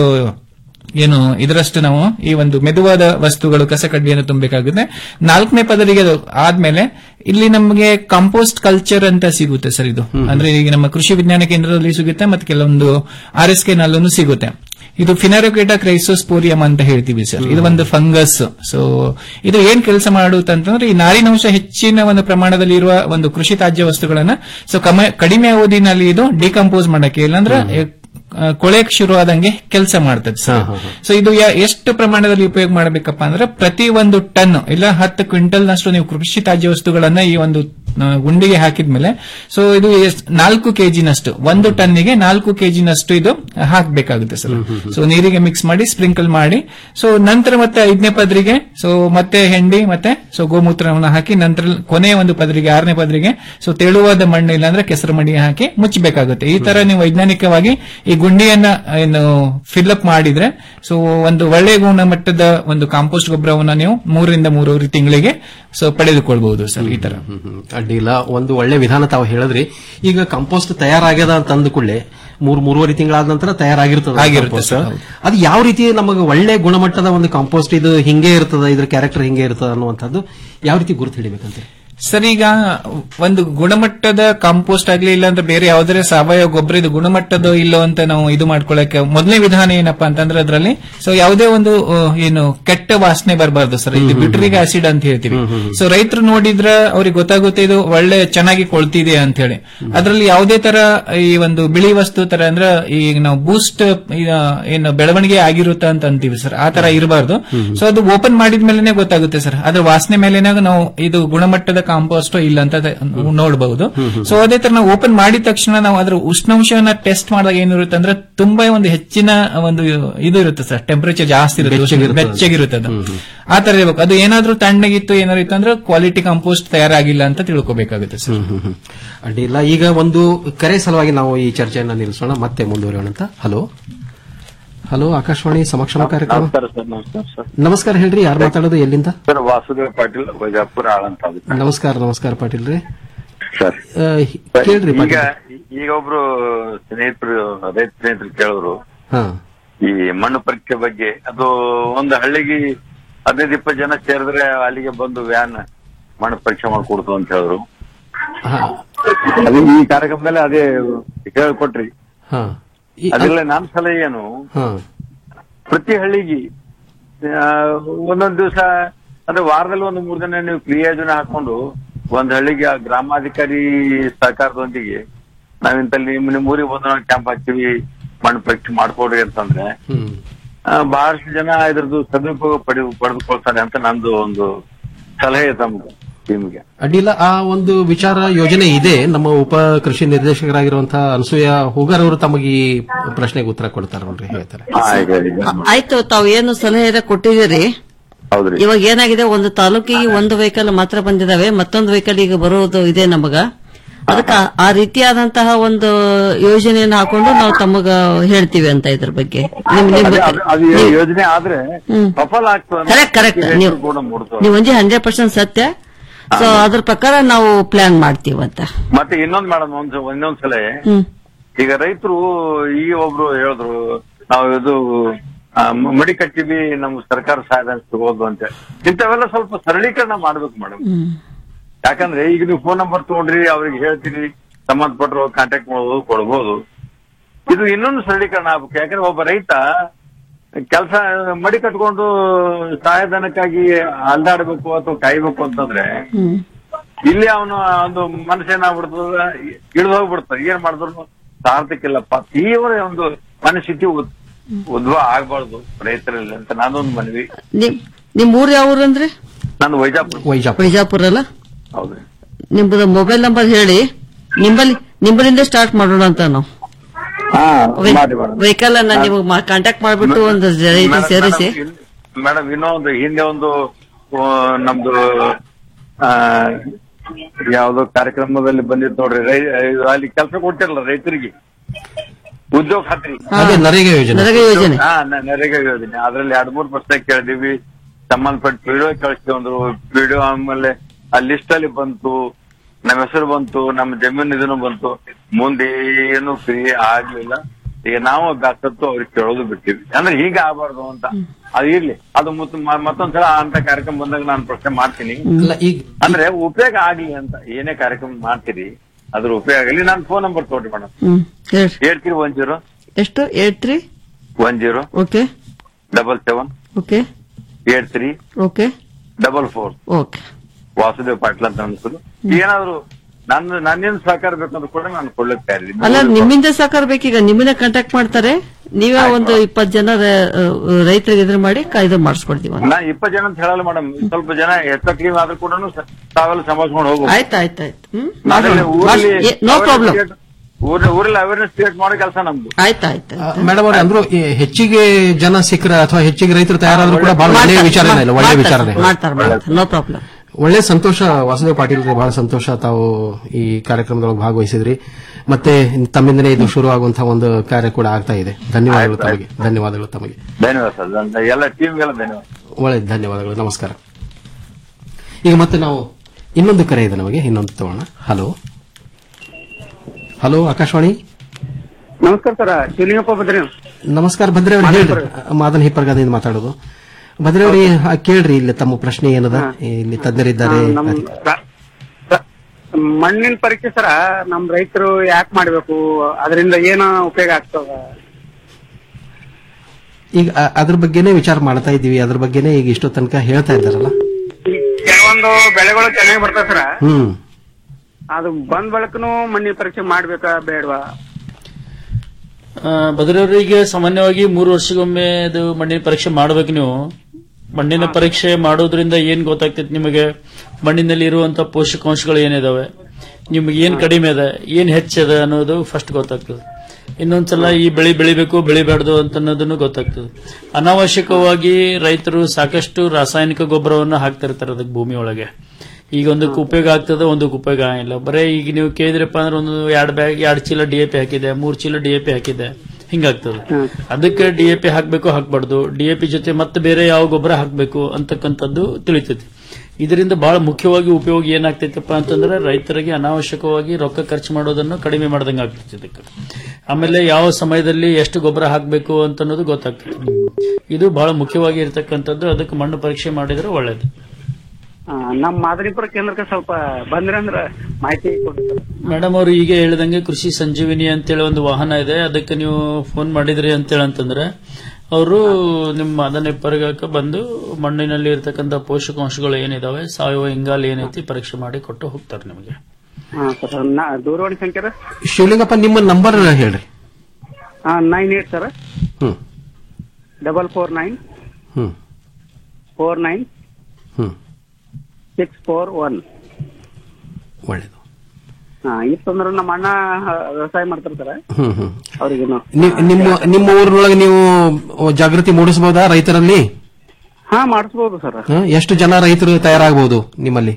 ಏನು ಇದರಷ್ಟು ನಾವು ಈ ಒಂದು ಮೆದುವಾದ ವಸ್ತುಗಳು ಕಸಕಡ್ಡಿಯನ್ನು ತುಂಬಬೇಕಾಗುತ್ತೆ ನಾಲ್ಕನೇ ಪದರಿಗೆ ಅದು ಆದ್ಮೇಲೆ ಇಲ್ಲಿ ನಮಗೆ ಕಾಂಪೋಸ್ಟ್ ಕಲ್ಚರ್ ಅಂತ ಸಿಗುತ್ತೆ ಸರ್ ಇದು ಅಂದ್ರೆ ಈಗ ನಮ್ಮ ಕೃಷಿ ವಿಜ್ಞಾನ ಕೇಂದ್ರದಲ್ಲಿ ಸಿಗುತ್ತೆ ಮತ್ತೆ ಕೆಲವೊಂದು ಆರ್ ಎಸ್ ಕೆ ನಲ್ಲೂ ಸಿಗುತ್ತೆ ಇದು ಫಿನಾರೋಕೇಟಾ ಕ್ರೈಸೋಸ್ಪೋರಿಯಂ ಅಂತ ಹೇಳ್ತೀವಿ ಸರ್ ಇದು ಒಂದು ಫಂಗಸ್ ಸೊ ಇದು ಏನ್ ಕೆಲಸ ಮಾಡುತ್ತೆ ಅಂತಂದ್ರೆ ಈ ನಾರಿನಂಶ ಹೆಚ್ಚಿನ ಒಂದು ಪ್ರಮಾಣದಲ್ಲಿ ಇರುವ ಒಂದು ಕೃಷಿ ತ್ಯಾಜ್ಯ ವಸ್ತುಗಳನ್ನ ಸೊ ಕಡಿಮೆ ಅವಧಿನಲ್ಲಿ ಇದು ಡಿಕಂಪೋಸ್ ಮಾಡಕ್ಕೆ ಇಲ್ಲಾಂದ್ರೆ ಕೊಳೆಯಕ್ ಶುರು ಆದಂಗೆ ಕೆಲಸ ಮಾಡ್ತದೆ ಸರ್ ಸೊ ಇದು ಯಾ- ಎಷ್ಟು ಪ್ರಮಾಣದಲ್ಲಿ ಉಪಯೋಗ ಮಾಡಬೇಕಪ್ಪ ಅಂದ್ರೆ ಪ್ರತಿ ಒಂದು ಟನ್ ಇಲ್ಲ ಹತ್ತು ಕ್ವಿಂಟಲ್ ನಷ್ಟು ನೀವು ಕೃಷಿ ತ್ಯಾಜ್ಯ ವಸ್ತುಗಳನ್ನ ಈ ಒಂದು ಆ, ಗುಂಡಿಗೆ ಹಾಕಿದ್ಮೇಲೆ ಸೊ ಇದು ಎಷ್ಟ್- ನಾಲ್ಕು ಕೆಜಿನಷ್ಟು ಒಂದು ಟನ್ನಿಗೆ ನಾಲ್ಕು ಕೆಜಿನಷ್ಟು ಇದು ಹಾಕಬೇಕಾಗುತ್ತೆ ಸರ್ ಸೊ ನೀರಿಗೆ ಮಿಕ್ಸ್ ಮಾಡಿ ಸ್ಪ್ರಿಂಕಲ್ ಮಾಡಿ ಸೊ ನಂತರ ಮತ್ತೆ ಐದನೇ ಪದ್ರಿಗೆ ಸೊ ಮತ್ತೆ ಹೆಂಡಿ ಮತ್ತೆ ಸೊ ಗೋಮೂತ್ರವನ್ನು ಹಾಕಿ ನಂತರ ಕೊನೆಯ ಒಂದು ಪದ್ರಿಗೆ ಆರನೇ ಪದ್ರಿಗೆ ಸೊ ತೆಳುವಾದ ಮಣ್ಣು ಇಲ್ಲಾಂದ್ರೆ ಕೆಸರು ಮಣ್ಣಿ ಹಾಕಿ ಮುಚ್ಚಬೇಕಾಗುತ್ತೆ ಈ ತರ ನೀವು ವೈಜ್ಞಾನಿಕವಾಗಿ ಈ ಗುಂಡಿಯನ್ನ ಏನು ಫಿಲ್ಅಪ್ ಮಾಡಿದ್ರೆ ಸೊ ಒಂದು ಒಳ್ಳೆ ಗುಣಮಟ್ಟದ ಒಂದು ಕಾಂಪೋಸ್ಟ್ ಗೊಬ್ಬರವನ್ನ ನೀವು ಮೂರರಿಂದ ಮೂರುವರೆ ತಿಂಗಳಿಗೆ ಸೊ ಪಡೆದುಕೊಳ್ಬಹುದು ಸರ್ ಈ ತರ ಅಡ್ಡಿಲ್ಲ ಒಂದು ಒಳ್ಳೆ ವಿಧಾನ ತಾವು ಹೇಳಿದ್ರಿ ಈಗ ಕಂಪೋಸ್ಟ್ ತಯಾರಾಗ್ಯದ ಅಂತ ಅಂದ ಕೂಡಲೇ ಮೂರ್ ಮೂರುವರೆ ತಿಂಗಳಾದ ನಂತರ ತಯಾರಾಗಿರ್ತದೆ ಆಗಿರುತ್ತೆ compost. ಸರ್, ಹೌದು. ಅದು ಯಾವ ರೀತಿ ನಮಗೆ ಒಳ್ಳೆ ಗುಣಮಟ್ಟದ ಒಂದು ಕಾಂಪೋಸ್ಟ್ ಇದು ಹಿಂಗೆ ಇರ್ತದ ಇದ್ರ ಕ್ಯಾರೆಕ್ಟರ್ ಹಿಂಗೆ ಇರ್ತದ ಅನ್ನುವಂಥದ್ದು ಯಾವ ರೀತಿ ಗುರುತು ಹಿಡಿಬೇಕಂತ ಸರ್ ಈಗ ಒಂದು ಗುಣಮಟ್ಟದ ಕಾಂಪೋಸ್ಟ್ ಆಗ್ಲಿ ಇಲ್ಲ ಅಂದ್ರೆ ಬೇರೆ ಯಾವ್ದಾರೆ ಸಾವಯವ ಗೊಬ್ಬರ ಇದು ಗುಣಮಟ್ಟದೋ ಇಲ್ಲೋ ಅಂತ ನಾವು ಇದು ಮಾಡ್ಕೊಳ್ಳಕ್ಕೆ ಮೊದಲನೇ ವಿಧಾನ ಏನಪ್ಪಾ ಅಂತಂದ್ರೆ ಅದರಲ್ಲಿ ಸೊ ಯಾವುದೇ ಒಂದು ಆ, ಏನು ಕೆಟ್ಟ ವಾಸನೆ ಬರಬಾರ್ದು ಸರ್ ಇದು ಬ್ಯೂಟ್ರಿಕ್ ಆಸಿಡ್ ಅಂತ ಹೇಳ್ತೀವಿ ಸೊ ರೈತರು ನೋಡಿದ್ರೆ ಅವ್ರಿಗೆ ಗೊತ್ತಾಗುತ್ತೆ ಇದು ಒಳ್ಳೆ ಚೆನ್ನಾಗಿ ಕೊಳ್ತಿದೆ ಅಂತ ಹೇಳಿ ಅದರಲ್ಲಿ ಯಾವುದೇ ತರ ಈ ಒಂದು ಬಿಳಿ ವಸ್ತು ತರ ಅಂದ್ರೆ ಈಗ ನಾವು ಬೂಸ್ಟ್ ಏನು ಬೆಳವಣಿಗೆ ಆಗಿರುತ್ತೆ ಅಂತ ಅಂತೀವಿ ಸರ್ ಆ ತರ ಇರಬಾರ್ದು ಸೊ ಅದು ಓಪನ್ ಮಾಡಿದ್ಮೇಲೆ ಗೊತ್ತಾಗುತ್ತೆ ಸರ್ ಅದ್ರ ವಾಸನೆ ಮೇಲೆ ನಾವು ಇದು ಗುಣಮಟ್ಟದ ಕಾಂಪೋಸ್ಟ್ ಇಲ್ಲ ಅಂತ ಅದ- ನೋಡಬಹುದು ಸೊ ಅದೇ ತರ ನಾವು ಓಪನ್ ಮಾಡಿದ ತಕ್ಷಣ ನಾವು ಅದ್ರ ಉಷ್ಣಾಂಶವನ್ನ ಟೆಸ್ಟ್ ಮಾಡಿದಾಗ ಏನಿರುತ್ತೆ ಅಂದ್ರೆ ತುಂಬಾ ಒಂದು ಹೆಚ್ಚಿನ ಒಂದು ಇದು ಇರುತ್ತೆ ಸರ್ ಟೆಂಪರೇಚರ್ ಜಾಸ್ತಿ ಇರುತ್ತೆ ಉಷ್ಣ- ಬೆಚ್ಚಗಿರುತ್ತೆ ಅದು. ಬೆಚ್ಚಗಿರುತ್ತೆ ಅದು ಆ ತರ ಇರ್ಬೇಕು ಅದು ಏನಾದ್ರೂ ತಣ್ಣಗಿತ್ತು ಏನಾದ್ರು ಇತ್ತು ಅಂದ್ರೆ ಕ್ವಾಲಿಟಿ ಕಾಂಪೋಸ್ಟ್ ತಯಾರಾಗಿಲ್ಲ ಅಂತ ತಿಳ್ಕೊಬೇಕಾಗುತ್ತೆ ಸರ್ ಅಡ್ಡಿಲ್ಲ ಈಗ ಒಂದು ಕರೆ ಸಲುವಾಗಿ ನಾವು ಈ ಚರ್ಚೆಯನ್ನ ನಿಲ್ಲಿಸೋಣ ಮತ್ತೆ ಮುಂದುವರಿಯೋಣ ಅಂತ ಹಲೋ ಹಲೋ ಆಕಾಶವಾಣಿ ಸಮಕ್ಷಮ ಕಾರ್ಯಕ್ರಮ ನಮಸ್ಕಾರ ಸರ್ ನಮಸ್ಕಾರ ಸರ್ ನಮಸ್ಕಾರ ಹೇಳ್ರಿ ಯಾರು ಮಾತಾಡೋದು ಎಲ್ಲಿಂದ ಸರ್ ವಾಸುದೇವ್ ಪಾಟೀಲ್ ವೈಜಾಪುರ ಆಳಂತ ಅದು ನಮಸ್ಕಾರ ನಮಸ್ಕಾರ ಪಾಟೀಲ್ ರೀ ಸರ್ ಕೇಳ್ರಿ ಈಗ ಪಾಟೀಲ್ ಈಗ ಒಬ್ರು ಸ್ನೇಹಿತರು ರೈತ ಸ್ನೇಹಿತರು ಕೇಳಿದ್ರು ಹಾ ಈ ಮಣ್ಣು ಪರೀಕ್ಷೆ ಬಗ್ಗೆ ಅದು ಒಂದು ಹಳ್ಳಿಗೆ ಹದಿನೈದು ಇಪ್ಪತ್ತು ಜನ ಸೇರಿದ್ರೆ ಅಲ್ಲಿಗೆ ಬಂದು ವ್ಯಾನ್ ಮಣ್ಣು ಪರೀಕ್ಷೆ ಮಾಡ್ಕೊಡ್ತು ಅಂತ ಹೇಳಿದ್ರು ಅದೇ ಈ ಕಾರ್ಯಕ್ರಮದಲ್ಲಿ ಅದೇ ಹೇಳ್ಕೊಟ್ರಿ ಹಾ ಅದ್ರಲ್ಲಿ ನನ್ನ ಸಲಹೆ ಏನು ಹಾ ಪ್ರತಿ ಹಳ್ಳಿಗೆ ಆ, ಒಂದೊಂದ್ ದಿವಸ ಅಂದ್ರೆ ವಾರದಲ್ಲಿ ಒಂದು ಮೂರ್ ದಿನ ನೀವು ಕ್ರಿಯಾಯೋಜನೆ ಹಾಕೊಂಡು ಒಂದ್ ಹಳ್ಳಿಗೆ ಆ ಗ್ರಾಮಾಧಿಕಾರಿ ಸಹಕಾರದೊಂದಿಗೆ ನಾವಿಂತಲ್ಲಿ ನಿಮ್ ನಿಮ್ ಊರಿಗೆ ಬಂದು ನಾವು ಕ್ಯಾಂಪ್ ಹಾಕ್ತಿವಿ ಮಣ್ಣು ಪರೀಕ್ಷೆ ಮಾಡ್ಕೊಡ್ರಿ ಅಂತಂದ್ರೆ ಹ್ಮ್ ಆ, ಬಹಳಷ್ಟು ಜನ ಇದ್ರದ್ದು ಸದುಪಯೋಗ ಪಡೆ ಪಡೆದುಕೊಳ್ತಾರೆ ಅಂತ ನಂದು ಒಂದು ಸಲಹೆ ತಮ್ಗೆ ಟೀಮ್ಗೆ ಅಡ್ಡಿಲ್ಲ ಆ ಒಂದು ವಿಚಾರ ಯೋಜನೆ ಇದೆ ನಮ್ಮ ಉಪ ಕೃಷಿ ನಿರ್ದೇಶಕರಾಗಿರುವಂತಹ ಅನಸೂಯ ಹೂಗಾರ್ ಅವರು ತಮಗೆ ಈ ಪ್ರಶ್ನೆಗೆ ಉತ್ತರ ಕೊಡ್ತಾರೆ ನೋಡ್ರಿ ಹೇಳ್ತಾರೆ ಆಯ್ತು ತಾವು ಏನು ಸಲಹೆ ಕೊಟ್ಟಿದ್ದೀರಿ ಹೌದ್ರಿ ಇವಾಗ ಏನಾಗಿದೆ ಒಂದು ತಾಲೂಕಿಗೆ ಒಂದು ವೆಹಿಕಲ್ ಮಾತ್ರ ಬಂದಿದಾವೆ ಮತ್ತೊಂದು ವೆಹಿಕಲ್ ಈಗ ಬರೋದು ಇದೆ ನಮಗ ಅದಕ್ಕೆ ಆ- ಆ ರೀತಿಯಾದಂತಹ ಒಂದು ಯೋಜನೆಯನ್ನು ಹಾಕೊಂಡು ನಾವು ತಮಗ ಹೇಳ್ತೀವಿ ಅಂತ ಇದ್ರ ಬಗ್ಗೆ ನಿಮ್- ನಿಮ್- ಅದೇ- ಅದು- ಅದು ನೀವು- ಯೋಜನೆ ಆದ್ರೆ ಸಫಲ ಆಗ್ತದೆ ಕರೆಕ್ಟ್ ಕರೆಕ್ಟ್ ನೀವು ಕೂಡ ಮೂಡ್ತದೆ ನೀವು ಒಂಜಿ ಹಂಡ್ರೆಡ್ ಪರ್ಸೆಂಟ್ ಸತ್ಯ ಸೊ ಅದ್ರ ಪ್ರಕಾರ ನಾವು ಪ್ಲಾನ್ ಮಾಡ್ತೀವಿ ಅಂತ ಮತ್ತೆ ಇನ್ನೊಂದ್ ಮೇಡಮ್ ಒಂದ್ ಇನ್ನೊಂದ್ ಸಲ ಹ್ಮ್ ಈಗ ರೈತರು ಈಗ ಒಬ್ರು ಹೇಳಿದ್ರು ನಾವು ಇದು ಆ, ಮ- ಮಡಿ ಕಟ್ಟಿವಿ ನಮ್ ಸರ್ಕಾರ ಸಹಾಯ ಸಿಗೋದು ಅಂತ ಇಂಥವೆಲ್ಲ ಸ್ವಲ್ಪ ಸರಳೀಕರಣ ಮಾಡ್ಬೇಕು ಮೇಡಮ್ ಯಾಕಂದ್ರೆ ಈಗ ನೀವು ಫೋನ್ ನಂಬರ್ ತಗೊಂಡ್ರಿ ಅವ್ರಿಗೆ ಹೇಳ್ತೀರಿ ಸಂಬಂಧಪಟ್ಟರು ಕಾಂಟ್ಯಾಕ್ಟ್ ಮಾಡ್ಬೋದು ಕೊಡ್ಬೋದು ಇದು ಇನ್ನೊಂದು ಸರಳೀಕರಣ ಆಗ್ಬೇಕು ಯಾಕಂದ್ರೆ ಒಬ್ಬ ರೈತ ಕೆಲಸ ಮಡಿ ಕಟ್ಕೊಂಡು ಸಹಾಯಧನಕ್ಕಾಗಿ ಅಲ್ದಾಡ್ಬೇಕು ಅಥವಾ ಕಾಯ್ಬೇಕು ಅಂತಂದ್ರೆ ಇಲ್ಲಿ ಅವನು ಒಂದು ಮನಸ್ಸೇನಾಗ್ಬಿಡ್ತದ ಇಳಿದು ಹೋಗ್ಬಿಡ್ತದೆ ಏನ್ ಮಾಡಿದ್ರು ಸಾರ್ಥಕ್ಕಿಲ್ಲಪ್ಪ ತೀವ್ರ ಒಂದು ಮನಸ್ಥಿತಿ ಉದ್- ಉದ್ಭವ ಆಗ್ಬಾರ್ದು ರೈತರಲ್ಲಿ ಅಂತ ನಾನೊಂದು ಮನವಿ ನಿಮ್ ನಿಮ್ ಊರ್ ಯಾವ ಊರು ಅಂದ್ರೆ ನಾನು ವೈಜಾಪುರ ವೈಜಾಪುರ ಅಲ್ಲ ಹೌದು ನಿಮ್ದು ಮೊಬೈಲ್ ನಂಬರ್ ಹೇಳಿ ನಿಂಬಲ್ಲಿ ನಿಂಬಲಿಂದ ಸ್ಟಾರ್ಟ್ ಮಾಡೋಣ ಅಂತ ನಾವು ವೆಹಿಕಲ್ ಅನ್ನ ನೀವು ಕಾಂಟ್ಯಾಕ್ಟ್ ಮಾಡ್ಬಿಟ್ಟು ಒಂದು ಜ- ಸೇರಿಸಿ ಮೇಡಮ್ ಇನ್ನೊಂದು ಹಿಂದೆ ಒಂದು ಆ, ನಮ್ದು ಆ, ಯಾವ್ದೋ ಕಾರ್ಯಕ್ರಮದಲ್ಲಿ ಬಂದಿತ್ತು ನೋಡ್ರಿ ರೈ- ಅಲ್ಲಿ ಕೆಲಸ ಕೊಟ್ಟಿರಲ್ಲ ರೈತರಿಗೆ ಉದ್ಯೋಗ ಖಾತ್ರಿ ಅದೇ ನರೇಗಾ ಯೋಜನೆ ನರೇಗಾ ಯೋಜನೆ. ಹಾ ನ- ನರೇಗಾ ಯೋಜನೆ ಅದ್ರಲ್ಲಿ ಎರಡ್ ಮೂರ್ ಪ್ರಶ್ನೆ ಕೇಳಿದೀವಿ ಸಂಬಂಧಪಟ್ಟ ವಿಡಿಯೋ ಕಳಿಸ್ಕೊಂಡ್ರು ವಿಡಿಯೋ ಆಮೇಲೆ ಆ ಲಿಸ್ಟ್ ಅಲ್ಲಿ ಬಂತು ನಮ್ಮ ಹೆಸರು ಬಂತು ನಮ್ಮ ಜಮೀನು ಇದನ್ನು ಬಂತು ಮುಂದೆ ಏನು ಕ್ರಿಯೆ ಆಗ್ಲಿಲ್ಲ ಈಗ ನಾವು ಬ್ಯಾಸತ್ತು ಅವ್ರಿಗೆ ಕೇಳೋದು ಬಿಟ್ಟಿವಿ ಅಂದ್ರೆ ಹೀಗೆ ಆಗ್ಬಾರ್ದು ಅಂತ ಅದು ಇರ್ಲಿ ಅದು ಮತ್ತ- ಮ- ಮತ್ತೊಂದ್ಸಲ ಅಂತ ಕಾರ್ಯಕ್ರಮ ಬಂದಾಗ ನಾನು ಪ್ರಶ್ನೆ ಮಾಡ್ತೀನಿ ಅಲ್ಲ ಈಗ ಅಂದ್ರೆ ಉಪಯೋಗ ಆಗ್ಲಿ ಅಂತ ಏನೇ ಕಾರ್ಯಕ್ರಮ ಮಾಡ್ತೀರಿ ಅದ್ರ ಉಪಯೋಗ ಆಗಲಿ ನಾನು ಫೋನ್ ನಂಬರ್ ತೋರಿ ಮೇಡಮ್ ಹ್ಮ್ ಹೇಳ್ರಿ ಏಟ್ ತ್ರೀ ಒನ್ ಜೀರೋ ಎಷ್ಟು eight three one zero okay double seven okay eight three okay double four okay Vasudev Patil ಅಂತ ಅನ್ಸೋದು ಏನಾದ್ರು ನನ್ನ ನನ್ನಿಂದ ಸಹಕಾರ ಬೇಕಂದ್ರೆ ಕೂಡ ನಾನು ಕೊಡ್ಲಿಕ್ಕೆ ತಯಾರಿದ್ದೀನಿ ಅಲ್ಲ ನಿಮ್ಮಿಂದ ಸಹಕಾರ ಬೇಕೀಗ ನಿಮ್ಮನ್ನ ಕಾಂಟ್ಯಾಕ್ಟ್ ಮಾಡ್ತಾರೆ ನೀವೇ ಒಂದು ಇಪ್ಪತ್ತು ಜನ ರ- ರೈತರಿಗೆ ಎದುರು ಮಾಡಿ ಕಾಯ್ದೆ ಮಾಡಿಸ್ಕೊಡ್ತೀವಿ ನಾ ಇಪ್ಪತ್ತು ಜನ ಅಂತ ಹೇಳಲ್ಲ ಮೇಡಮ್ ಸ್ವಲ್ಪ ಜನ ಹೆಚ್ಚು ಆದ್ರೂ ಕೂಡ ತಾವೆಲ್ಲ ಸಂಭಾಳಿಸ್ಕೊಂಡು ಹೋಗ್ಬೇಕು ಆಯ್ತು ಆಯ್ತು ಆಯ್ತು ಹ್ಮ್ ಆಮೇಲೆ ಊರಲ್ಲಿ ನೋ ಪ್ರಾಬ್ಲಮ್ ಊರ- ಊರಲ್ಲಿ ಅವೇರ್ನೆಸ್ ಕ್ರಿಯೇಟ್ ಮಾಡೋ ಕೆಲಸ ನಮ್ದು ಆಯ್ತು ಆಯ್ತು ಮೇಡಮ್ ಅವ್ರೆ ಅಂದ್ರು ಈ ಹೆಚ್ಚಿಗೆ ಜನ ಸಿಕ್ಕರ ಅಥವಾ ಹೆಚ್ಚಿಗೆ ರೈತರು ತಯಾರಾದ್ರೂ ಕೂಡ ಬಹಳ ಒಳ್ಳೆಯ ವಿಚಾರನೇ ಇಲ್ಲ ಒಳ್ಳೆಯ ವಿಚಾರನೇ ಮಾಡ್ತಾರೆ ಮಾಡ್ತಾರೆ ನೋ ಪ್ರಾಬ್ಲಮ್ ಒಳ್ಳೆ ಸಂತೋಷ ವಾಸುದೇವ್ ಪಾಟೀಲ್ ಬಹಳ ಸಂತೋಷ ತಾವು ಈ ಕಾರ್ಯಕ್ರಮದೊಳಗೆ ಭಾಗವಹಿಸಿದ್ರಿ ಮತ್ತೆ ತಮ್ಮಿಂದನೇ ಇದು ಶುರು ಆಗುವಂತಹ ಒಂದು ಕಾರ್ಯ ಕೂಡ ಆಗ್ತಾ ಇದೆ ಧನ್ಯವಾದಗಳು ತಮಗೆ ಧನ್ಯವಾದಗಳು ತಮಗೆ ಧನ್ಯವಾದ ಸರ್ ಎಲ್ಲ ಟೀಮ್ಗೆಲ್ಲ ಧನ್ಯವಾದ ಒಳ್ಳೆ ಧನ್ಯವಾದಗಳು ನಮಸ್ಕಾರ ಈಗ ಮತ್ತೆ ನಾವು ಇನ್ನೊಂದು ಕರೆ ಇದೆ ನಮಗೆ ಇನ್ನೊಂದು ತಗೋಣ ಹಲೋ ಹಲೋ ಆಕಾಶವಾಣಿ ನಮಸ್ಕಾರ ಸರ್ ಶಿವಲಿಂಗಪ್ಪ ಬದ್ರಿ ನಮಸ್ಕಾರ ಭದ್ರೆ ಅವ್ರು ಹೇಳ್ರಿ ಮಾದನ್ ಹಿಪ್ಪರ್ಗಾದಿಂದ ಮಾತಾಡೋದು ಭದ್ರೆ ಅವ್ರಿ ಆ, ಕೇಳ್ರಿ ಇಲ್ಲಿ ತಮ್ಮ ಪ್ರಶ್ನೆ ಏನದ ಇಲ್ಲಿ ತಜ್ಞರಿದ್ದಾರೆ ನಮ್ ರ- ರ- ಮಣ್ಣಿನ ಪರೀಕ್ಷೆ ಸರ ನಮ್ ರೈತರು ಯಾಕೆ ಮಾಡ್ಬೇಕು ಅದರಿಂದ ಏನ ಉಪಯೋಗ ಆಗ್ತದ ಈಗ ಆ- ಅದ್ರ ಬಗ್ಗೆನೇ ವಿಚಾರ ಮಾಡ್ತಾ ಇದ್ದೀವಿ ಅದ್ರ ಬಗ್ಗೆನೇ ಈಗ ಇಷ್ಟೋ ತನಕ ಹೇಳ್ತಾ ಇದ್ದಾರಲ್ಲ ಕೆಲವೊಂದು ಬೆಳೆಗಳು ಚೆನ್ನಾಗಿ ಬರ್ತಾವ ಸರ ಹ್ಮ್ ಅದು ಬಂದ್ ಬಳಕನು ಮಣ್ಣಿನ ಪರೀಕ್ಷೆ ಮಾಡ್ಬೇಕಾ ಬೇಡವಾ ಬದಲವರಿಗೆ ಸಾಮಾನ್ಯವಾಗಿ ಮೂರು ವರ್ಷಗೊಮ್ಮೆ ಅದು ಮಣ್ಣಿನ ಪರೀಕ್ಷೆ ಮಾಡಬೇಕು ನೀವು ಮಣ್ಣಿನ ಪರೀಕ್ಷೆ ಮಾಡೋದ್ರಿಂದ ಏನ್ ಗೊತ್ತಾಗ್ತೈತಿ ನಿಮಗೆ ಮಣ್ಣಿನಲ್ಲಿ ಇರುವಂತ ಪೋಷಕಾಂಶಗಳು ಏನಿದಾವೆ ನಿಮ್ಗೆ ಏನ್ ಕಡಿಮೆ ಇದೆ ಏನ್ ಹೆಚ್ಚಿದೆ ಅನ್ನೋದು ಫಸ್ಟ್ ಗೊತ್ತಾಗ್ತದೆ ಇನ್ನೊಂದ್ಸಲ ಈ ಬೆಳೆ ಬೆಳಿಬೇಕು ಬೆಳಿಬಾರ್ದು ಅಂತ ಅನ್ನೋದನ್ನು ಗೊತ್ತಾಗ್ತದೆ ಅನಾವಶ್ಯಕವಾಗಿ ರೈತರು ಸಾಕಷ್ಟು ರಾಸಾಯನಿಕ ಗೊಬ್ಬರವನ್ನು ಹಾಕ್ತಿರ್ತಾರೆ ಅದಕ್ಕೆ ಭೂಮಿ ಒಳಗೆ ಈಗ ಒಂದಕ್ಕೆ ಉಪಯೋಗ ಆಗ್ತದೆ ಒಂದಕ್ಕೆ ಉಪಯೋಗ ಆಗಿಲ್ಲ ಬರೀ ಈಗ ನೀವು ಕೇಳಿದ್ರಪ್ಪ ಅಂದ್ರೆ ಒಂದು ಎರಡು ಬ್ಯಾಗ್ ಎರಡು ಚೀಲ ಡಿ ಎ ಪಿ ಹಾಕಿದೆ ಮೂರ್ ಚೀಲ ಡಿ ಎ ಪಿ ಹಾಕಿದೆ ಹಿಂಗಾಗ್ತದೆ ಅದಕ್ಕೆ ಡಿ ಎ ಪಿ ಹಾಕ್ಬೇಕು ಹಾಕ್ಬಾರ್ದು ಡಿ ಎ ಪಿ ಜೊತೆ ಮತ್ತೆ ಬೇರೆ ಯಾವ ಗೊಬ್ಬರ ಹಾಕ್ಬೇಕು ಅಂತಕ್ಕಂಥದ್ದು ತಿಳಿತೈತಿ ಇದರಿಂದ ಬಹಳ ಮುಖ್ಯವಾಗಿ ಉಪಯೋಗ ಏನಾಗ್ತೈತಪ್ಪ ಅಂತಂದ್ರೆ ರೈತರಿಗೆ ಅನಾವಶ್ಯಕವಾಗಿ ರೊಕ್ಕ ಖರ್ಚು ಮಾಡೋದನ್ನು ಕಡಿಮೆ ಮಾಡ್ದಂಗೆ ಆಗ್ತೈತಿ ಇದಕ್ಕೆ ಆಮೇಲೆ ಯಾವ ಸಮಯದಲ್ಲಿ ಎಷ್ಟು ಗೊಬ್ಬರ ಹಾಕಬೇಕು ಅಂತ ಅನ್ನೋದು ಗೊತ್ತಾಗ್ತೈತಿ ಇದು ಬಹಳ ಮುಖ್ಯವಾಗಿ ಇರತಕ್ಕಂಥದ್ದು ಅದಕ್ಕೆ ಮಣ್ಣು ಪರೀಕ್ಷೆ ಮಾಡಿದ್ರೆ ಒಳ್ಳೇದು ಆ, ನಮ್ ಮಾದರಿಪುರ ಕೇಂದ್ರಕ್ಕೆ ಸ್ವಲ್ಪ ಬಂದ್ರೆ ಅಂದ್ರ ಮಾಹಿತಿ ಕೊಡಿ ಸರ್ ಮೇಡಮ್ ಅವರು ಈಗ ಹೇಳಿದಂಗೆ ಕೃಷಿ ಸಂಜೀವಿನಿ ಅಂತೇಳಿ ಒಂದು ವಾಹನ ಇದೆ ಅದಕ್ಕೆ ನೀವು ಫೋನ್ ಮಾಡಿದ್ರಿ ಅಂತೇಳಿ ಅಂತಂದ್ರೆ ಅವರು ನಿಮ್ಮ ಅದನ್ನ ಪರಿಗಕ್ಕೆ ಬಂದು ಮಣ್ಣಿನಲ್ಲಿ ಇರತಕ್ಕಂತ ಪೋಷಕಾಂಶಗಳು ಏನಿದಾವೆ ಸಾವಯವ ಇಂಗಾಲ ಏನೈತಿ ಪರೀಕ್ಷೆ ಮಾಡಿ ಕೊಟ್ಟು ಹೋಗ್ತಾರೆ ನಿಮಗೆ ಹಾ ಸರ್ ನಾ- ದೂರವಾಣಿ ಸಂಖ್ಯೆ ಶಿವಲಿಂಗಪ್ಪ ನಿಮ್ಮ ನಂಬರ್ ಹೇಳ್ರಿ nine eight sir hmm double four nine hmm four nine hmm six four one ಒಳ್ಳೇದು ಹಾ ಇತ್ತಂದ್ರ ನಮ್ಮ ಅಣ್ಣ ಆ, ವ್ಯವಸಾಯ ಮಾಡ್ತಾರ ಸರ್ ಹ್ಮ್ ಹ್ಮ್ ಅವ್ರಿಗೇನು ನಿ- ನಿಮ್ಮ ನಿಮ್ಮ ಊರಿನೊಳಗೆ ನೀವು ಜಾಗೃತಿ ಮೂಡಿಸಬಹುದಾ ರೈತರಲ್ಲಿ ಹಾ ಮಾಡಿಸ್ಬೋದು ಸರ್ ಹ? ಎಷ್ಟು ಜನ ರೈತರು ತಯಾರಾಗಬಹುದು ನಿಮ್ಮಲ್ಲಿ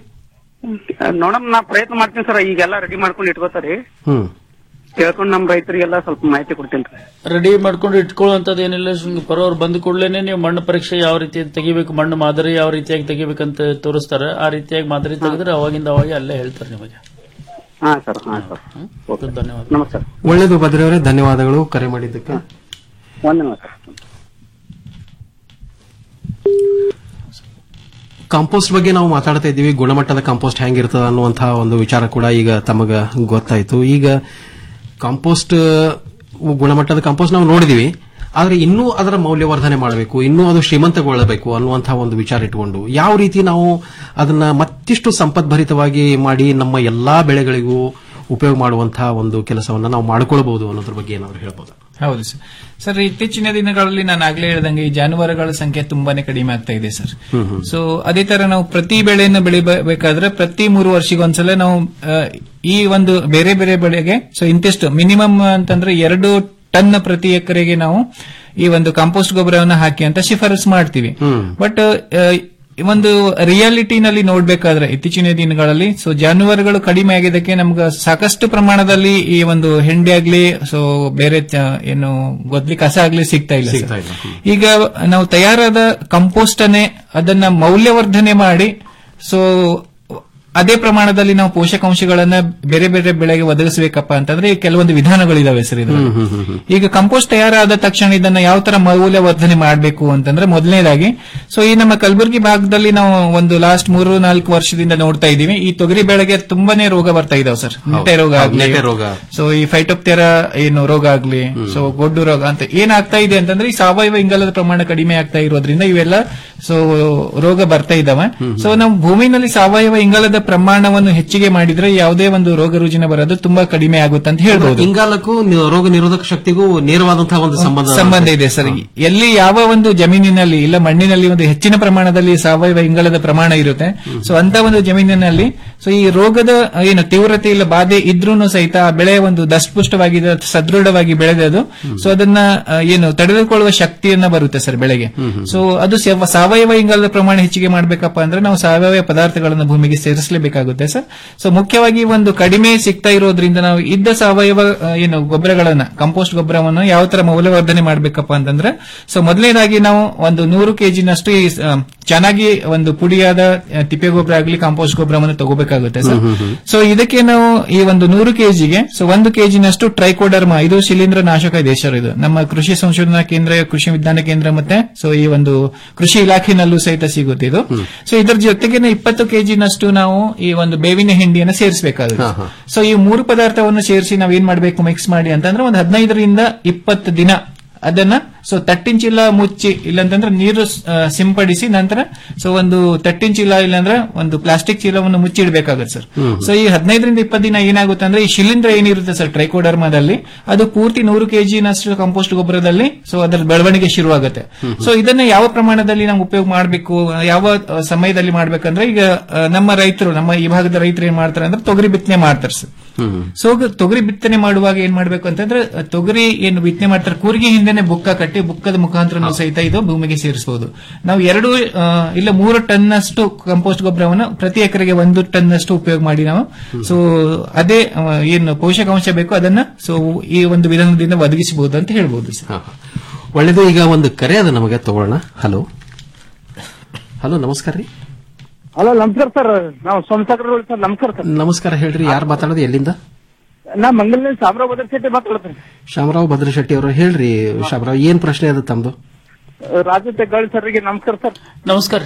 ನೋಡಮ್ ನಾ ಪ್ರಯತ್ನ ಮಾಡ್ತೀನಿ ಸರ್ ಈಗೆಲ್ಲ ರೆಡಿ ಮಾಡ್ಕೊಂಡು ಇಟ್ಕೋತಾರಿ ಹ್ಮ್ ಕೇಳ್ಕೊಂಡು ನಮ್ ರೈತರಿಗೆಲ್ಲ ಸ್ವಲ್ಪ ಮಾಹಿತಿ ಕೊಡ್ತೀನಿ ರೆಡಿ ಮಾಡ್ಕೊಂಡು ಇಟ್ಕೊಳ್ಳುವಂತದ್ದು ಏನಿಲ್ಲ ಸುಮ್ನೆ ಬರೋರು ಬಂದ ಕೂಡಲೇ ನೀವು ಮಣ್ಣು ಪರೀಕ್ಷೆ ಯಾವ ರೀತಿ ತೆಗಿಬೇಕು ಮಣ್ಣು ಮಾದರಿ ಯಾವ ರೀತಿಯಾಗಿ ತೆಗಿಬೇಕಂತ ತೋರಿಸ್ತಾರೆ ಆ ರೀತಿಯಾಗಿ ಮಾದರಿ ತೆಗೆದ್ರೆ ಅವಾಗಿಂದ ಅವಾಗೆ ಅಲ್ಲೇ ಹೇಳ್ತಾರೆ ನಿಮಗೆ ಹಾ ಸರ್ ಹಾ ಸರ್ ಓಕೆ ಧನ್ಯವಾದ ನಮಸ್ಕಾರ ಒಳ್ಳೇದು ಭದ್ರವರೇ ಧನ್ಯವಾದಗಳು ಕರೆ ಮಾಡಿದ್ದಕ್ಕೆ ವಂದನೆ ಸರ್ ಕಾಂಪೋಸ್ಟ್ ಬಗ್ಗೆ ನಾವು ಮಾತಾಡ್ತಾ ಇದ್ದೀವಿ ಗುಣಮಟ್ಟದ ಕಾಂಪೋಸ್ಟ್ ಹೆಂಗಿರ್ತದ ಅನ್ನುವಂತಹ ಒಂದು ವಿಚಾರ ಕೂಡ ಈಗ ತಮಗ ಗೊತ್ತಾಯ್ತು ಈಗ ಕಾಂಪೋಸ್ಟ್ ಗುಣಮಟ್ಟದ ಕಾಂಪೋಸ್ಟ್ ನಾವು ನೋಡಿದೀವಿ ಆದ್ರೆ ಇನ್ನೂ ಅದರ ಮೌಲ್ಯವರ್ಧನೆ ಮಾಡಬೇಕು ಇನ್ನೂ ಅದು ಶ್ರೀಮಂತಗೊಳ್ಳಬೇಕು ಅನ್ನುವಂತಹ ಒಂದು ವಿಚಾರ ಇಟ್ಕೊಂಡು ಯಾವ ರೀತಿ ನಾವು ಅದನ್ನ ಮತ್ತಿಷ್ಟು ಸಂಪದ್ಭರಿತವಾಗಿ ಮಾಡಿ ನಮ್ಮ ಎಲ್ಲಾ ಬೆಳೆಗಳಿಗೂ ಉಪಯೋಗ ಮಾಡುವಂತಹ ಒಂದು ಕೆಲಸವನ್ನ ನಾವು ಮಾಡ್ಕೊಳ್ಬಹುದು ಅನ್ನೋದ್ರ ಬಗ್ಗೆ ಏನಾದ್ರು ಹೇಳ್ಬೋದು ಹೌದು ಸರ್ ಸರ್ ಇತ್ತೀಚಿನ ದಿನಗಳಲ್ಲಿ ನಾನು ಆಗ್ಲೇ ಹೇಳ್ದಂಗೆ ಈ ಜಾನುವಾರುಗಳ ಸಂಖ್ಯೆ ತುಂಬಾನೇ ಕಡಿಮೆ ಆಗ್ತಾ ಇದೆ ಸರ್ ಸೊ ಅದೇ ತರ ನಾವು ಪ್ರತಿ ಬೆಳೆಯನ್ನು ಬೆಳಿಬೇಕಾದ್ರೆ ಪ್ರತಿ ಮೂರು ವರ್ಷಗೊಂದ್ಸಲ ನಾವು ಆ, ಈ ಒಂದು ಬೇರೆ ಬೇರೆ ಬೆಳೆಗೆ ಸೊ ಇಂತಿಷ್ಟು ಮಿನಿಮಮ್ ಅಂತಂದ್ರೆ ಎರಡು ಟನ್ ಪ್ರತಿ ಎಕರೆಗೆ ನಾವು ಈ ಒಂದು ಕಾಂಪೋಸ್ಟ್ ಗೊಬ್ಬರವನ್ನು ಹಾಕಿ ಅಂತ ಶಿಫಾರಸು ಮಾಡ್ತೀವಿ ಬಟ್ ಒಂದು ರಿಯಾಲಿಟಿನಲ್ಲಿ ನೋಡ್ಬೇಕಾದ್ರೆ ಇತ್ತೀಚಿನ ದಿನಗಳಲ್ಲಿ ಸೊ ಜಾನುವಾರುಗಳು ಕಡಿಮೆ ಆಗಿದ್ದಕ್ಕೆ ನಮ್ಗೆ ಸಾಕಷ್ಟು ಪ್ರಮಾಣದಲ್ಲಿ ಈ ಒಂದು ಹೆಂಡಿ ಆಗ್ಲಿ ಸೊ ಬೇರೆ ಚ- ಏನು ಗೊದ್ಲಿ ಕಸ ಆಗ್ಲಿ ಸಿಗ್ತಾ ಇಲ್ಲ ಸಿಗ್ತಾ ಸರ್. ಇಲ್ಲ. ಈಗ ನಾವು ತಯಾರಾದ ಕಂಪೋಸ್ಟ್ ಅನ್ನೇ ಅದನ್ನ ಮೌಲ್ಯವರ್ಧನೆ ಮಾಡಿ ಸೊ ಅದೇ ಪ್ರಮಾಣದಲ್ಲಿ ನಾವು ಪೋಷಕಾಂಶಗಳನ್ನ ಬೇರೆ ಬೇರೆ ಬೆಳೆಗೆ ಒದಗಿಸಬೇಕಪ್ಪ ಅಂತಂದ್ರೆ ಈ ಕೆಲವೊಂದು ವಿಧಾನಗಳಿದಾವೆ ಸರ್ ಇದರಲ್ಲಿ ಈಗ ಕಂಪೋಸ್ಟ್ ತಯಾರಾದ ತಕ್ಷಣ ಇದನ್ನ ಯಾವ ತರ ಮೌಲ್ಯವರ್ಧನೆ ಮಾಡಬೇಕು ಅಂತಂದ್ರೆ ಮೊದಲನೇದಾಗಿ ಸೊ ಈ ನಮ್ಮ ಕಲಬುರಗಿ ಭಾಗದಲ್ಲಿ ನಾವು ಒಂದು ಲಾಸ್ಟ್ ಮೂರು ನಾಲ್ಕು ವರ್ಷದಿಂದ ನೋಡ್ತಾ ಇದೀವಿ ಈ ತೊಗರಿ ಬೆಳೆಗೆ ತುಂಬಾನೇ ರೋಗ ಬರ್ತಾ ಇದಾವೆ ಸರ್ ನೆಟ್ಟೆ ರೋಗ ಹೌದು, ಆಗ್ಲಿ ನೆಟ್ಟೆ ರೋಗ. ಸೊ ಈ ಫೈಟೋಪ್ತೆರ ಏನು ರೋಗ ಆಗ್ಲಿ ಸೊ ಗೊಡ್ಡು ರೋಗ ಅಂತ ಏನಾಗ್ತಾ ಇದೆ ಅಂತಂದ್ರೆ ಈ ಸಾವಯವ ಇಂಗಾಲದ ಪ್ರಮಾಣ ಕಡಿಮೆ ಆಗ್ತಾ ಇರೋದ್ರಿಂದ ಇವೆಲ್ಲ ಸೊ ರೋಗ ಬರ್ತಾ ಇದಾವೆ ಸೊ ನಾವು ಭೂಮಿನಲ್ಲಿ ಸಾವಯವ ಇಂಗಾಲದ ಪ್ರಮಾಣವನ್ನು ಹೆಚ್ಚಿಗೆ ಮಾಡಿದ್ರೆ ಯಾವುದೇ ಒಂದು ರೋಗ ರುಜಿನ ಬರೋದು ತುಂಬಾ ಕಡಿಮೆ ಆಗುತ್ತೆ ಅಂತ ಹೇಳ್ಬೋದು ಇಂಗಾಲಕ್ಕೂ ನಿ- ರೋಗ ನಿರೋಧಕ ಶಕ್ತಿಗೂ ನೇರವಾದಂತಹ ಒಂದು ಸಂಬಂಧ ಸಂಬಂಧ ಇದೆ ಸರ್ ಎಲ್ಲಿ ಯಾವ ಒಂದು ಜಮೀನಿನಲ್ಲಿ ಇಲ್ಲ ಮಣ್ಣಿನಲ್ಲಿ ಒಂದು ಹೆಚ್ಚಿನ ಪ್ರಮಾಣದಲ್ಲಿ ಸಾವಯವ ಇಂಗಾಲದ ಪ್ರಮಾಣ ಇರುತ್ತೆ ಸೊ ಅಂತ ಒಂದು ಜಮೀನಿನಲ್ಲಿ ಸೊ ಈ ರೋಗದ ಏನು ತೀವ್ರತೆ ಇಲ್ಲ ಬಾಧೆ ಇದ್ರೂ ಸಹಿತ ಆ ಬೆಳೆ ಒಂದು ದಷ್ಟಪುಷ್ಟವಾಗಿದೆ ಸದೃಢವಾಗಿ ಬೆಳೆದದು ಸೊ ಅದನ್ನ ಆ, ಏನು ತಡೆದುಕೊಳ್ಳುವ ಶಕ್ತಿಯನ್ನ ಬರುತ್ತೆ ಸರ್ ಬೆಳೆಗೆ ಸೊ ಅದು ಸೇವ- ಸಾವಯವ ಇಂಗಾಲದ ಪ್ರಮಾಣ ಹೆಚ್ಚಿಗೆ ಮಾಡ್ಬೇಕಪ್ಪ ಅಂದ್ರೆ ನಾವು ಸಾವಯವ ಪದಾರ್ಥಗಳನ್ನು ಭೂಮಿಗೆ ಸೇರಿಸಲೇಬೇಕಾಗುತ್ತೆ ಸರ್ ಸೊ ಮುಖ್ಯವಾಗಿ ಒಂದು ಕಡಿಮೆ ಸಿಗ್ತಾ ಇರೋದ್ರಿಂದ ನಾವು ಇದ್ದ ಸಾವಯವ ಆ, ಏನು ಗೊಬ್ಬರಗಳನ್ನ ಕಂಪೋಸ್ಟ್ ಗೊಬ್ಬರವನ್ನು ಯಾವ ತರ ಮೌಲ್ಯವರ್ಧನೆ ಮಾಡ್ಬೇಕಪ್ಪ ಅಂತಂದ್ರೆ ಸೊ ಮೊದಲನೇದಾಗಿ ನಾವು ಒಂದು ನೂರು ಕೆಜಿನಷ್ಟು ಈ ಆ, ಚೆನ್ನಾಗಿ ಒಂದು ಪುಡಿಯಾದ ಆ, ತಿಪ್ಪೆ ಗೊಬ್ಬರ ಆಗಲಿ ಕಾಂಪೋಸ್ಟ್ ಗೊಬ್ಬರವನ್ನು ತಗೋಬೇಕಾಗುತ್ತೆ ಸರ್ ಸೊ ಇದಕ್ಕೆ ನಾವು ಈ ಒಂದು ನೂರು ಕೆಜಿಗೆ ಸೊ ಒಂದು ಕೆಜಿನಷ್ಟು ಟ್ರೈಕೋಡರ್ಮಾ ಇದು ಶಿಲೀಂಧ್ರ ನಾಶಕ ಇದೆ ಸರ್ ಇದು ನಮ್ಮ ಕೃಷಿ ಸಂಶೋಧನಾ ಕೇಂದ್ರ ಕೃಷಿ ವಿಜ್ಞಾನ ಕೇಂದ್ರ ಮತ್ತೆ ಸೊ ಈ ಒಂದು ಕೃಷಿ ಇಲಾಖೆನಲ್ಲೂ ಸಹಿತ ಸಿಗುತ್ತೆ ಇದು ಸೊ ಇದರ ಜೊತೆಗೆ ಇಪ್ಪತ್ತು ಕೆಜಿನಷ್ಟು ನಾವು ಈ ಒಂದು ಬೇವಿನ ಹಿಂಡಿಯನ್ನು ಸೇರಿಸಬೇಕಾಗುತ್ತೆ ಸೊ ಈ ಮೂರು ಪದಾರ್ಥವನ್ನು ಸೇರಿಸಿ ನಾವು ಏನ್ ಮಾಡಬೇಕು ಮಿಕ್ಸ್ ಮಾಡಿ ಅಂತಂದ್ರೆ ಒಂದು ಹದಿನೈದರಿಂದ ಇಪ್ಪತ್ತು ದಿನ ಅದನ್ನ ಸೊ ತಟ್ಟಿನ ಚೀಲ ಮುಚ್ಚಿ ಇಲ್ಲಂತಂದ್ರೆ ನೀರು ಆ, ಸಿಂಪಡಿಸಿ ನಂತರ ಸೊ ಒಂದು ತಟ್ಟಿನ ಚೀಲ ಇಲ್ಲಾಂದ್ರೆ ಒಂದು ಪ್ಲಾಸ್ಟಿಕ್ ಚೀಲವನ್ನು ಮುಚ್ಚಿಡ್ಬೇಕಾಗುತ್ತೆ ಸರ್ ಸೊ ಈ ಹದಿನೈದರಿಂದ ಇಪ್ಪತ್ತು ದಿನ ಏನಾಗುತ್ತೆ ಅಂದ್ರೆ ಈ ಶಿಲೀಂಧ್ರ ಏನಿರುತ್ತೆ ಸರ್ ಟ್ರೈಕೋಡರ್ಮಾದಲ್ಲಿ ಅದು ಪೂರ್ತಿ ನೂರು ಕೆಜಿನಷ್ಟು ಕಂಪೋಸ್ಟ್ ಗೊಬ್ಬರದಲ್ಲಿ ಸೊ ಅದರ ಬೆಳವಣಿಗೆ ಶುರುವಾಗುತ್ತೆ ಸೊ ಇದನ್ನ ಯಾವ ಪ್ರಮಾಣದಲ್ಲಿ ನಾವು ಉಪಯೋಗ ಮಾಡಬೇಕು ಯಾವ ಆ, ಸಮಯದಲ್ಲಿ ಮಾಡ್ಬೇಕಂದ್ರೆ ಈಗ ಆ, ನಮ್ಮ ರೈತರು ನಮ್ಮ ಈ ಭಾಗದ ರೈತರು ಏನ್ ಮಾಡ್ತಾರೆ ಅಂದ್ರೆ ತೊಗರಿ ಬಿತ್ತನೆ ಮಾಡ್ತಾರೆ ಸರ್ ಸೊ ಗ- ತೊಗರಿ ಬಿತ್ತನೆ ಮಾಡುವಾಗ ಏನ್ ಮಾಡ್ಬೇಕು ಅಂತಂದ್ರೆ ಅ, ತೊಗರಿ ಏನು ಬಿತ್ತನೆ ಮಾಡ್ತಾರೆ ಕೂರಿಗೆ ಹಿಂದೆನೆ ಬುಕ್ಕ ಕಟ್ಟಿ ಬುಕ್ಕದ ಮುಖಾಂತರ ಸಹಿತ ಇದು ಭೂಮಿಗೆ ಸೇರಿಸಬಹುದು ನಾವು ಎರಡು ಆ, ಇಲ್ಲ ಮೂರು ಟನ್ ಅಷ್ಟು ಕಂಪೋಸ್ಟ್ ಗೊಬ್ಬರವನ್ನು ಪ್ರತಿ ಎಕರೆಗೆ ಒಂದು ಟನ್ ಅಷ್ಟು ಉಪಯೋಗ ಮಾಡಿ ನಾವು ಸೊ ಅದೇ ಆ, ಏನು ಪೋಷಕಾಂಶ ಬೇಕು ಅದನ್ನ ಸೊ ಈ ಒಂದು ವಿಧಾನದಿಂದ ಒದಗಿಸಬಹುದು ಅಂತ ಹೇಳ್ಬಹುದು ಸರ್ ಒಳ್ಳೇದು ಈಗ ಒಂದು ಕರೆ ಅದ ನಮಗೆ ತಗೊಳ್ಳೋಣ ಹಲೋ ಹಲೋ ನಮಸ್ಕಾರ ರೀ ಹಲೋ ನಮಸ್ಕಾರ ಸರ್ ನಾವು ಸೋಮಸಾಗರ ಸರ್ ನಮಸ್ಕಾರ ಸರ್ ನಮಸ್ಕಾರ ಹೇಳ್ರಿ ಯಾರು ಮಾತಾಡೋದು ಎಲ್ಲಿಂದ ನಾ ಮಂಗಲ್ನ ಸಾಮ್ರಾವ್ ಭದ್ರ ಶೆಟ್ಟಿ ಮಾತಾಡ್ತೇನೆ ಶಾಮರಾವ್ ಭದ್ರಶೆಟ್ಟಿ ಅವರು ಹೇಳ್ರಿ ಶಾಮರಾವ್ ಏನ್ ಪ್ರಶ್ನೆ ಅದ ತಮ್ದು ರಾಜು ತೆಗ್ಗಾಳಿ ಸರ್ಗೆ ನಮಸ್ಕಾರ ಸರ್ ನಮಸ್ಕಾರ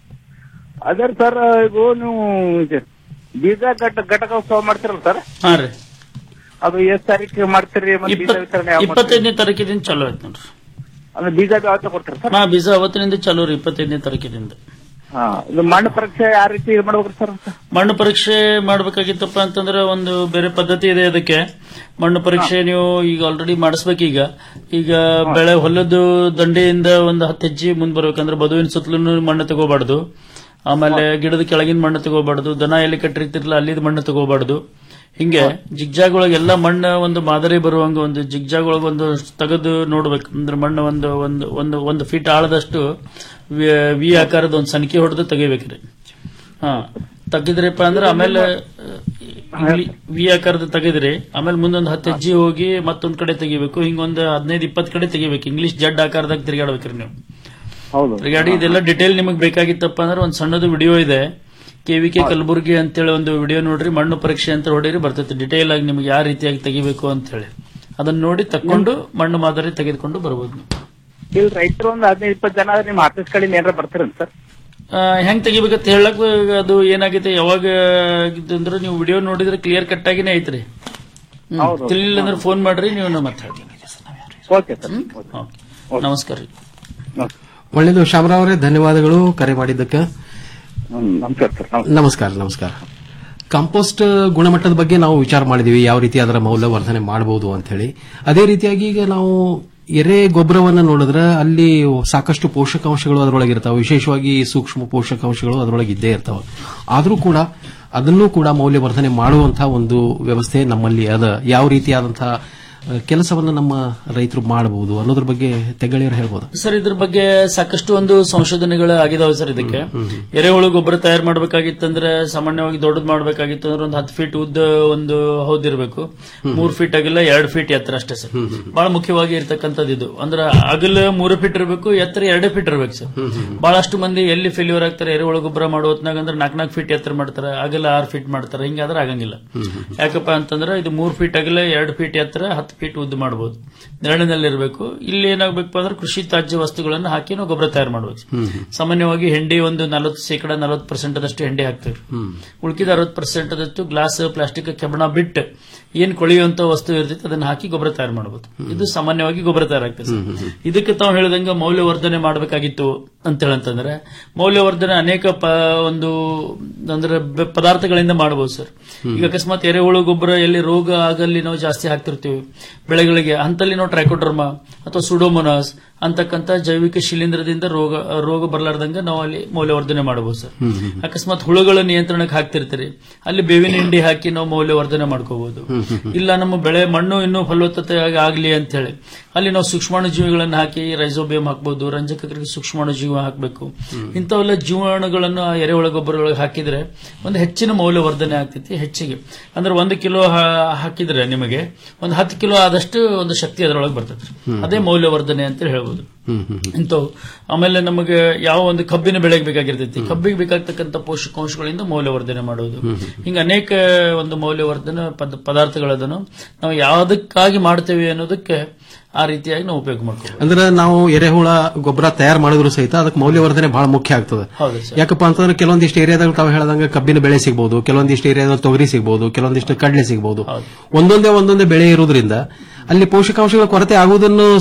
ಅದೇ ಸರ್ ಇದು ನೀವು ಇದು ಬೀಜ ಘಟ ಘಟಕೋತ್ಸವ ಮಾಡ್ತಿರಲ್ಲ ಸರ್ ಹಾ ರೀ ಅದು ಎಷ್ಟ್ ತಾರೀಕು ಮಾಡ್ತೀರಿ ಮತ್ತೆ ಬೀಜ ವಿತರಣೆ ಯಾವಾಗ ಮಾಡ್ತೀರಿ? ಇಪ್ಪತ್ತೈದನೇ ತಾರೀಕಿನಿಂದ ಚಾಲೂ ಆಯ್ತು ನೋಡ್ರಿ ಅಂದ್ರೆ ಬೀಜ ಯಾವತ್ತ ಕೊಡ್ತೀರಿ ಸರ್ ಹಾ ಬೀಜ ಅವತ್ತಿನಿಂದ ಚಾಲೂ ರೀ ಇಪ್ಪತ್ತೈದನೇ ತಾರೀಕಿನಿಂದ ಹಾ ಇದು ಮಣ್ಣು ಪರೀಕ್ಷೆ ಯಾವ ರೀತಿ ಇದು ಮಾಡ್ಬೇಕ್ರಿ ಸರ್ ಮಣ್ಣು ಪರೀಕ್ಷೆ ಮಾಡ್ಬೇಕಾಗಿತ್ತಪ್ಪ ಅಂತಂದ್ರೆ ಒಂದು ಬೇರೆ ಪದ್ಧತಿ ಇದೆ ಅದಕ್ಕೆ ಮಣ್ಣು ಪರೀಕ್ಷೆ ನೀವು ಈಗ ಆಲ್ರೆಡಿ ಮಾಡಿಸ್ಬೇಕೀಗ ಈಗ ಬೆಳೆ ಹೊಲದ ದಂಡೆಯಿಂದ ಒಂದು ಹತ್ತು ಹೆಜ್ಜೆ ಮುಂದೆ ಬರ್ಬೇಕಂದ್ರೆ ಬದುವಿನ ಸುತ್ತಲೂ ಮಣ್ಣು ತಗೋಬಾರ್ದು ಆಮೇಲೆ ಗಿಡದ ಕೆಳಗಿನ ಮಣ್ಣು ತಗೋಬಾರ್ದು ದನ ಎಲ್ಲಿ ಕಟ್ಟಿರ್ತಿರ್ಲ ಅಲ್ಲಿದ್ ಮಣ್ಣು ತಗೋಬಾರ್ದು ಹಿಂಗೆ ಜಿಗ್ಜಾಗ್ ಒಳಗೆ ಎಲ್ಲ ಮಣ್ಣು ಒಂದು ಮಾದರಿ ಬರುವಂಗ ಒಂದು ಜಿಗ್ಜಾಗ್ ಒಳಗೆ ಒಂದು ತೆಗೆದು ನೋಡ್ಬೇಕು ಅಂದ್ರೆ ಮಣ್ಣು ಒಂದು ಒಂದು ಒಂದು ಒಂದು ಫೀಟ್ ಆಳದಷ್ಟು ವಿ- ವಿ ಆಕಾರದ ಒಂದು ಸನಿಕೆ ಹೊಡೆದು ತೆಗಿಬೇಕ್ರಿ ಹಾ ತೆಗಿದ್ರಿಪ್ಪ ಅಂದ್ರೆ ಆಮೇಲೆ ವಿ- ವಿ ಆಕಾರದ ತೆಗೆದ್ರಿ ಆಮೇಲೆ ಮುಂದೊಂದು ಹತ್ತು ಹೆಜ್ಜೆ ಹೋಗಿ ಮತ್ತೊಂದ್ ಕಡೆ ತೆಗಿಬೇಕು ಹಿಂಗೊಂದು ಹದಿನೈದು ಇಪ್ಪತ್ತು ಕಡೆ ತೆಗಿಬೇಕು ಇಂಗ್ಲಿಷ್ ಜಡ್ ಆಕಾರದಾಗ ತಿರುಗಾಡ್ಬೇಕ್ರಿ ನೀವು ಹೌದು ತಿರುಗಾಡಿ ಇದೆಲ್ಲ ಡಿಟೇಲ್ ನಿಮಗೆ ಬೇಕಾಗಿತ್ತಪ್ಪ ಅಂದ್ರೆ ಒಂದು ಸಣ್ಣದು ವಿಡಿಯೋ ಇದೆ ಕೆವಿಕೆ ಕಲಬುರ್ಗಿ ಅಂತೇಳಿ ಒಂದು ವಿಡಿಯೋ ನೋಡ್ರಿ ಮಣ್ಣು ಪರೀಕ್ಷೆ ಅಂತ ಹೊಡೀರಿ ಬರ್ತೈತೆ ಡಿಟೇಲ್ ಆಗಿ ನಿಮ್ಗೆ ಯಾವ ರೀತಿಯಾಗಿ ತೆಗಿಬೇಕು ಅಂತ ಹೇಳಿ ಅದನ್ನ ನೋಡಿ ತಕೊಂಡು ಮಣ್ಣು ಮಾದರಿ ತೆಗೆದುಕೊಂಡು ಬರ್ಬೋದು ನೀವು. ಇಲ್ಲಿ ರೈತರು ಒಂದು ಹದಿನೈದು ಇಪ್ಪತ್ತು ಜನ ಆದ್ರೆ ನಿಮ್ಮ ಆಫೀಸ್ ಕಡೆಯಿಂದ ಏನಾರ ಬರ್ತೀರ ಸರ್ ಆ, ಹೆಂಗ್ ತೆಗಿಬೇಕಂತ ಹೇಳಕ್ ಅದು ಏನಾಗೈತೆ ಯಾವಾಗ ಆಗಿದ್ದು ಅಂದ್ರೆ ನೀವು ವಿಡಿಯೋ ನೋಡಿದ್ರೆ ಕ್ಲಿಯರ್ ಕಟ್ ಆಗಿನೇ ಐತ್ರಿ ಹ್ಮ್. ಹೌದು. ತಿಳಿಲಿಲ್ಲ ಅಂದ್ರೆ ಫೋನ್ ಮಾಡ್ರಿ ನೀವು ನಮ್ಮ ಹತ್ರ ಹೇಳ್ತೀನಿ. Okay sir okay. ನಮಸ್ಕಾರ ರೀ ಒಳ್ಳೇದು ಶಾಮರಾವ್ ಅವರೇ ಧನ್ಯವಾದಗಳು ಕರೆ ಮಾಡಿದ್ದಕ್ಕೆ ನಮಸ್ಕಾರ ಸರ್ ನಮಸ್ಕಾರ ನಮಸ್ಕಾರ ಕಾಂಪೋಸ್ಟ್ ಗುಣಮಟ್ಟದ ಬಗ್ಗೆ ನಾವು ವಿಚಾರ ಮಾಡಿದೀವಿ ಯಾವ ರೀತಿ ಅದರ ಮೌಲ್ಯವರ್ಧನೆ ಮಾಡಬಹುದು ಅಂತ ಹೇಳಿ ಅದೇ ರೀತಿಯಾಗಿ ಈಗ ನಾವು ಎರೆ ಗೊಬ್ಬರವನ್ನ ನೋಡಿದ್ರೆ ಅಲ್ಲಿ ಸಾಕಷ್ಟು ಪೋಷಕಾಂಶಗಳು ಅದರೊಳಗೆ ಇರ್ತಾವೆ ವಿಶೇಷವಾಗಿ ಸೂಕ್ಷ್ಮ ಪೋಷಕಾಂಶಗಳು ಅದರೊಳಗೆ ಇದ್ದೇ ಇರ್ತಾವೆ ಆದರೂ ಕೂಡ ಅದನ್ನೂ ಕೂಡ ಮೌಲ್ಯವರ್ಧನೆ ಮಾಡುವಂತಹ ಒಂದು ವ್ಯವಸ್ಥೆ ನಮ್ಮಲ್ಲಿ ಅದ ಯಾವ ರೀತಿಯಾದಂತಹ ಅಹ್, ಕೆಲಸವನ್ನ ನಮ್ಮ ರೈತರು ಮಾಡಬಹುದು ಅನ್ನೋದ್ರ ಬಗ್ಗೆ ತೆಗಳಿಯರು ಹೇಳ್ಬೋದು ಸರ್ ಇದ್ರ ಬಗ್ಗೆ ಸಾಕಷ್ಟು ಒಂದು ಸಂಶೋಧನೆಗಳು ಆಗಿದಾವೆ ಸರ್ ಇದಕ್ಕೆ ಎರೆಹುಳು ಗೊಬ್ಬರ ತಯಾರು ಮಾಡ್ಬೇಕಾಗಿತ್ತಂದ್ರೆ ಸಾಮಾನ್ಯವಾಗಿ ದೊಡ್ಡದು ಮಾಡ್ಬೇಕಾಗಿತ್ತು ಅಂದ್ರೆ ಒಂದು ಹತ್ತು ಫೀಟ್ ಉದ್ದ ಒಂದು ಹೌದಿರ್ಬೇಕು ಮೂರ್ ಫೀಟ್ ಅಗಲ ಎರಡು ಫೀಟ್ ಎತ್ತರ ಅಷ್ಟೇ ಸರ್ ಬಹಳ ಮುಖ್ಯವಾಗಿ ಇರ್ತಕ್ಕಂಥದ್ದು ಇದು ಅಂದ್ರೆ ಅಗಲ ಮೂರು ಫೀಟ್ ಇರಬೇಕು ಎತ್ತರ ಎರಡು ಫೀಟ್ ಇರಬೇಕು ಸರ್ ಬಹಳಷ್ಟು ಮಂದಿ ಎಲ್ಲಿ ಫೇಲ್ಯೂರ್ ಆಗ್ತಾರೆ ಎರೆಹುಳು ಗೊಬ್ಬರ ಮಾಡೋ ಹೊತ್ನಾಗ ಅಂದ್ರೆ ನಾಲ್ಕು ನಾಲ್ಕು ಫೀಟ್ ಎತ್ತರ ಮಾಡ್ತಾರೆ ಅಗಲ ಆರು ಫೀಟ್ ಮಾಡ್ತಾರೆ ಹಿಂಗಾದ್ರೆ ಆಗಂಗಿಲ್ಲ ಯಾಕಪ್ಪ ಅಂತಂದ್ರೆ ಇದು ಮೂರ್ ಫೀಟ್ ಅಗಲ ಎರಡು ಫೀಟ್ ಎತ್ತರ ಹತ್ತು ಫೀಟ್ ಉದ್ದ ಮಾಡಬಹುದು ನೆರಳಿನಲ್ಲಿ ಇರಬೇಕು ಇಲ್ಲಿ ಏನಾಗಬೇಕು ಅಂದ್ರೆ ಕೃಷಿ ತ್ಯಾಜ್ಯ ವಸ್ತುಗಳನ್ನು ಹಾಕಿ ನಾವು ಗೊಬ್ಬರ ತಯಾರು ಮಾಡಬೇಕು ಸಾಮಾನ್ಯವಾಗಿ ಹೆಂಡಿ ಒಂದು ನಲವತ್ತು ಶೇಕಡ ನಲವತ್ತು ಪರ್ಸೆಂಟ್ ಅದಷ್ಟು ಹೆಂಡಿ ಹಾಕ್ತೇವೆ ಉಳ್ಕಿದ ಅರವತ್ತು ಪರ್ಸೆಂಟ್ ಅದಷ್ಟು ಗ್ಲಾಸ್ ಪ್ಲಾಸ್ಟಿಕ್ ಕೆಬ್ಬಣ ಬಿಟ್ಟು ಏನ್ ಕೊಳೆಯುವಂತ ವಸ್ತು ಇರ್ತೈತೆ ಅದನ್ನ ಹಾಕಿ ಗೊಬ್ಬರ ತಯಾರು ಮಾಡಬಹುದು ಇದು ಸಾಮಾನ್ಯವಾಗಿ ಗೊಬ್ಬರ ತಯಾರಾಗ್ತದೆ ಸರ್. ಇದಕ್ಕೆ ತಾವು ಹೇಳಿದಂಗೆ ಮೌಲ್ಯವರ್ಧನೆ ಮಾಡಬೇಕಾಗಿತ್ತು ಅಂತ ಹೇಳಂತಂದ್ರೆ ಮೌಲ್ಯವರ್ಧನೆ ಅನೇಕ ಪ ಒಂದು ಅಂದ್ರೆ ಬೆ- ಪದಾರ್ಥಗಳಿಂದ ಮಾಡಬಹುದು ಸರ್ ಈಗ ಅಕಸ್ಮಾತ್ ಎರೆಹುಳು ಗೊಬ್ಬರ ಎಲ್ಲಿ ರೋಗ ಆಗಲ್ಲಿ ನಾವು ಜಾಸ್ತಿ ಹಾಕ್ತಿರ್ತೀವಿ ಬೆಳೆಗಳಿಗೆ ಅಂತಲ್ಲಿ ನಾವು ಟ್ರೈಕೋಡ್ರಮಾ ಅಥವಾ ಸುಡೋಮೊನಾಸ್ ಅಂತಕ್ಕಂಥ ಜೈವಿಕ ಶಿಲೀಂಧ್ರದಿಂದ ರೋಗ ರೋಗ ಬರಲಾರ್ದಂಗೆ ನಾವು ಅಲ್ಲಿ ಮೌಲ್ಯವರ್ಧನೆ ಮಾಡಬಹುದು ಸರ್ ಅಕಸ್ಮಾತ್ ಹುಳುಗಳ ನಿಯಂತ್ರಣಕ್ಕೆ ಹಾಕ್ತಿರ್ತೀರಿ ಅಲ್ಲಿ ಬೇವಿನ ಹಿಂಡಿ ಹಾಕಿ ನಾವು ಮೌಲ್ಯವರ್ಧನೆ ಮಾಡ್ಕೋಬಹುದು ಇಲ್ಲ ನಮ್ಮ ಬೆಳೆ ಮಣ್ಣು ಇನ್ನೂ ಫಲವತ್ತತೆ ಆಗಲಿ ಅಂತ ಹೇಳಿ ಅಲ್ಲಿ ನಾವು ಸೂಕ್ಷ್ಮಾಣು ಜೀವಿಗಳನ್ನು ಹಾಕಿ ರೈಸೋಬಿಯಂ ಹಾಕ್ಬೋದು ರಂಜಕಗಳಿಗೆ ಸೂಕ್ಷ್ಮಾಣು ಜೀವ ಹಾಕಬೇಕು ಇಂಥವೆಲ್ಲ ಜೀವಾಣುಗಳನ್ನು ಆ ಎರೆಹುಳ ಗೊಬ್ಬರಗಳಿಗೆ ಹಾಕಿದ್ರೆ ಒಂದು ಹೆಚ್ಚಿನ ಮೌಲ್ಯವರ್ಧನೆ ಆಗ್ತೈತಿ ಹೆಚ್ಚಿಗೆ ಅಂದ್ರೆ ಒಂದು ಕಿಲೋ ಹಾ- ಹಾಕಿದ್ರೆ ನಿಮಗೆ ಒಂದು ಹತ್ತು ಕಿಲೋ ಆದಷ್ಟು ಒಂದು ಶಕ್ತಿ ಅದರೊಳಗೆ ಬರ್ತದೆ ಅದೇ ಮೌಲ್ಯವರ್ಧನೆ ಅಂತ ಹೇಳ್ಬೋದು ಇಂಥವು ಆಮೇಲೆ ನಮಗೆ ಯಾವ ಒಂದು ಕಬ್ಬಿನ ಬೆಳೆಗೆ ಬೇಕಾಗಿರ್ತೈತಿ ಕಬ್ಬಿಗೆ ಬೇಕಾಗ್ತಕ್ಕಂಥ ಪೋಷಕಾಂಶಗಳಿಂದ ಮೌಲ್ಯವರ್ಧನೆ ಮಾಡೋದು ಹಿಂಗ ಅನೇಕ ಒಂದು ಮೌಲ್ಯವರ್ಧನೆ ಪದ ಪದಾರ್ಥಗಳದನ್ನು ನಾವು ಯಾವುದಕ್ಕಾಗಿ ಮಾಡ್ತೇವೆ ಅನ್ನೋದಕ್ಕೆ ಆ ರೀತಿಯಾಗಿ ನಾವು ಉಪಯೋಗ ಮಾಡ್ಕೋಬಹುದು ಅಂದ್ರೆ ನಾವು ಎರೆಹುಳ ಗೊಬ್ಬರ ತಯಾರು ಮಾಡಿದ್ರು ಸಹಿತ ಅದಕ್ಕೆ ಮೌಲ್ಯವರ್ಧನೆ ಬಹಳ ಮುಖ್ಯ ಆಗ್ತದೆ ಹೌದು ಸರ್ ಯಾಕಪ್ಪ ಅಂತಂದ್ರೆ ಕೆಲವೊಂದಿಷ್ಟು ಏರಿಯಾದಾಗ ತಾವು ಹೇಳ್ದಂಗೆ ಕಬ್ಬಿನ ಬೆಳೆ ಸಿಗಬಹುದು ಕೆಲವೊಂದಿಷ್ಟು ಏರಿಯಾದಲ್ಲಿ ತೊಗರಿ ಸಿಗಬಹುದು ಕೆಲವೊಂದಿಷ್ಟು ಕಡಲೆ ಸಿಗಬಹುದು ಒಂದೊಂದೇ ಒಂದೊಂದೇ ಬೆಳೆ ಇರುವುದರಿಂದ ಅಲ್ಲಿ ಪೋಷಕಾಂಶಗಳ ಕೊರತೆ ಆಗುವುದನ್ನು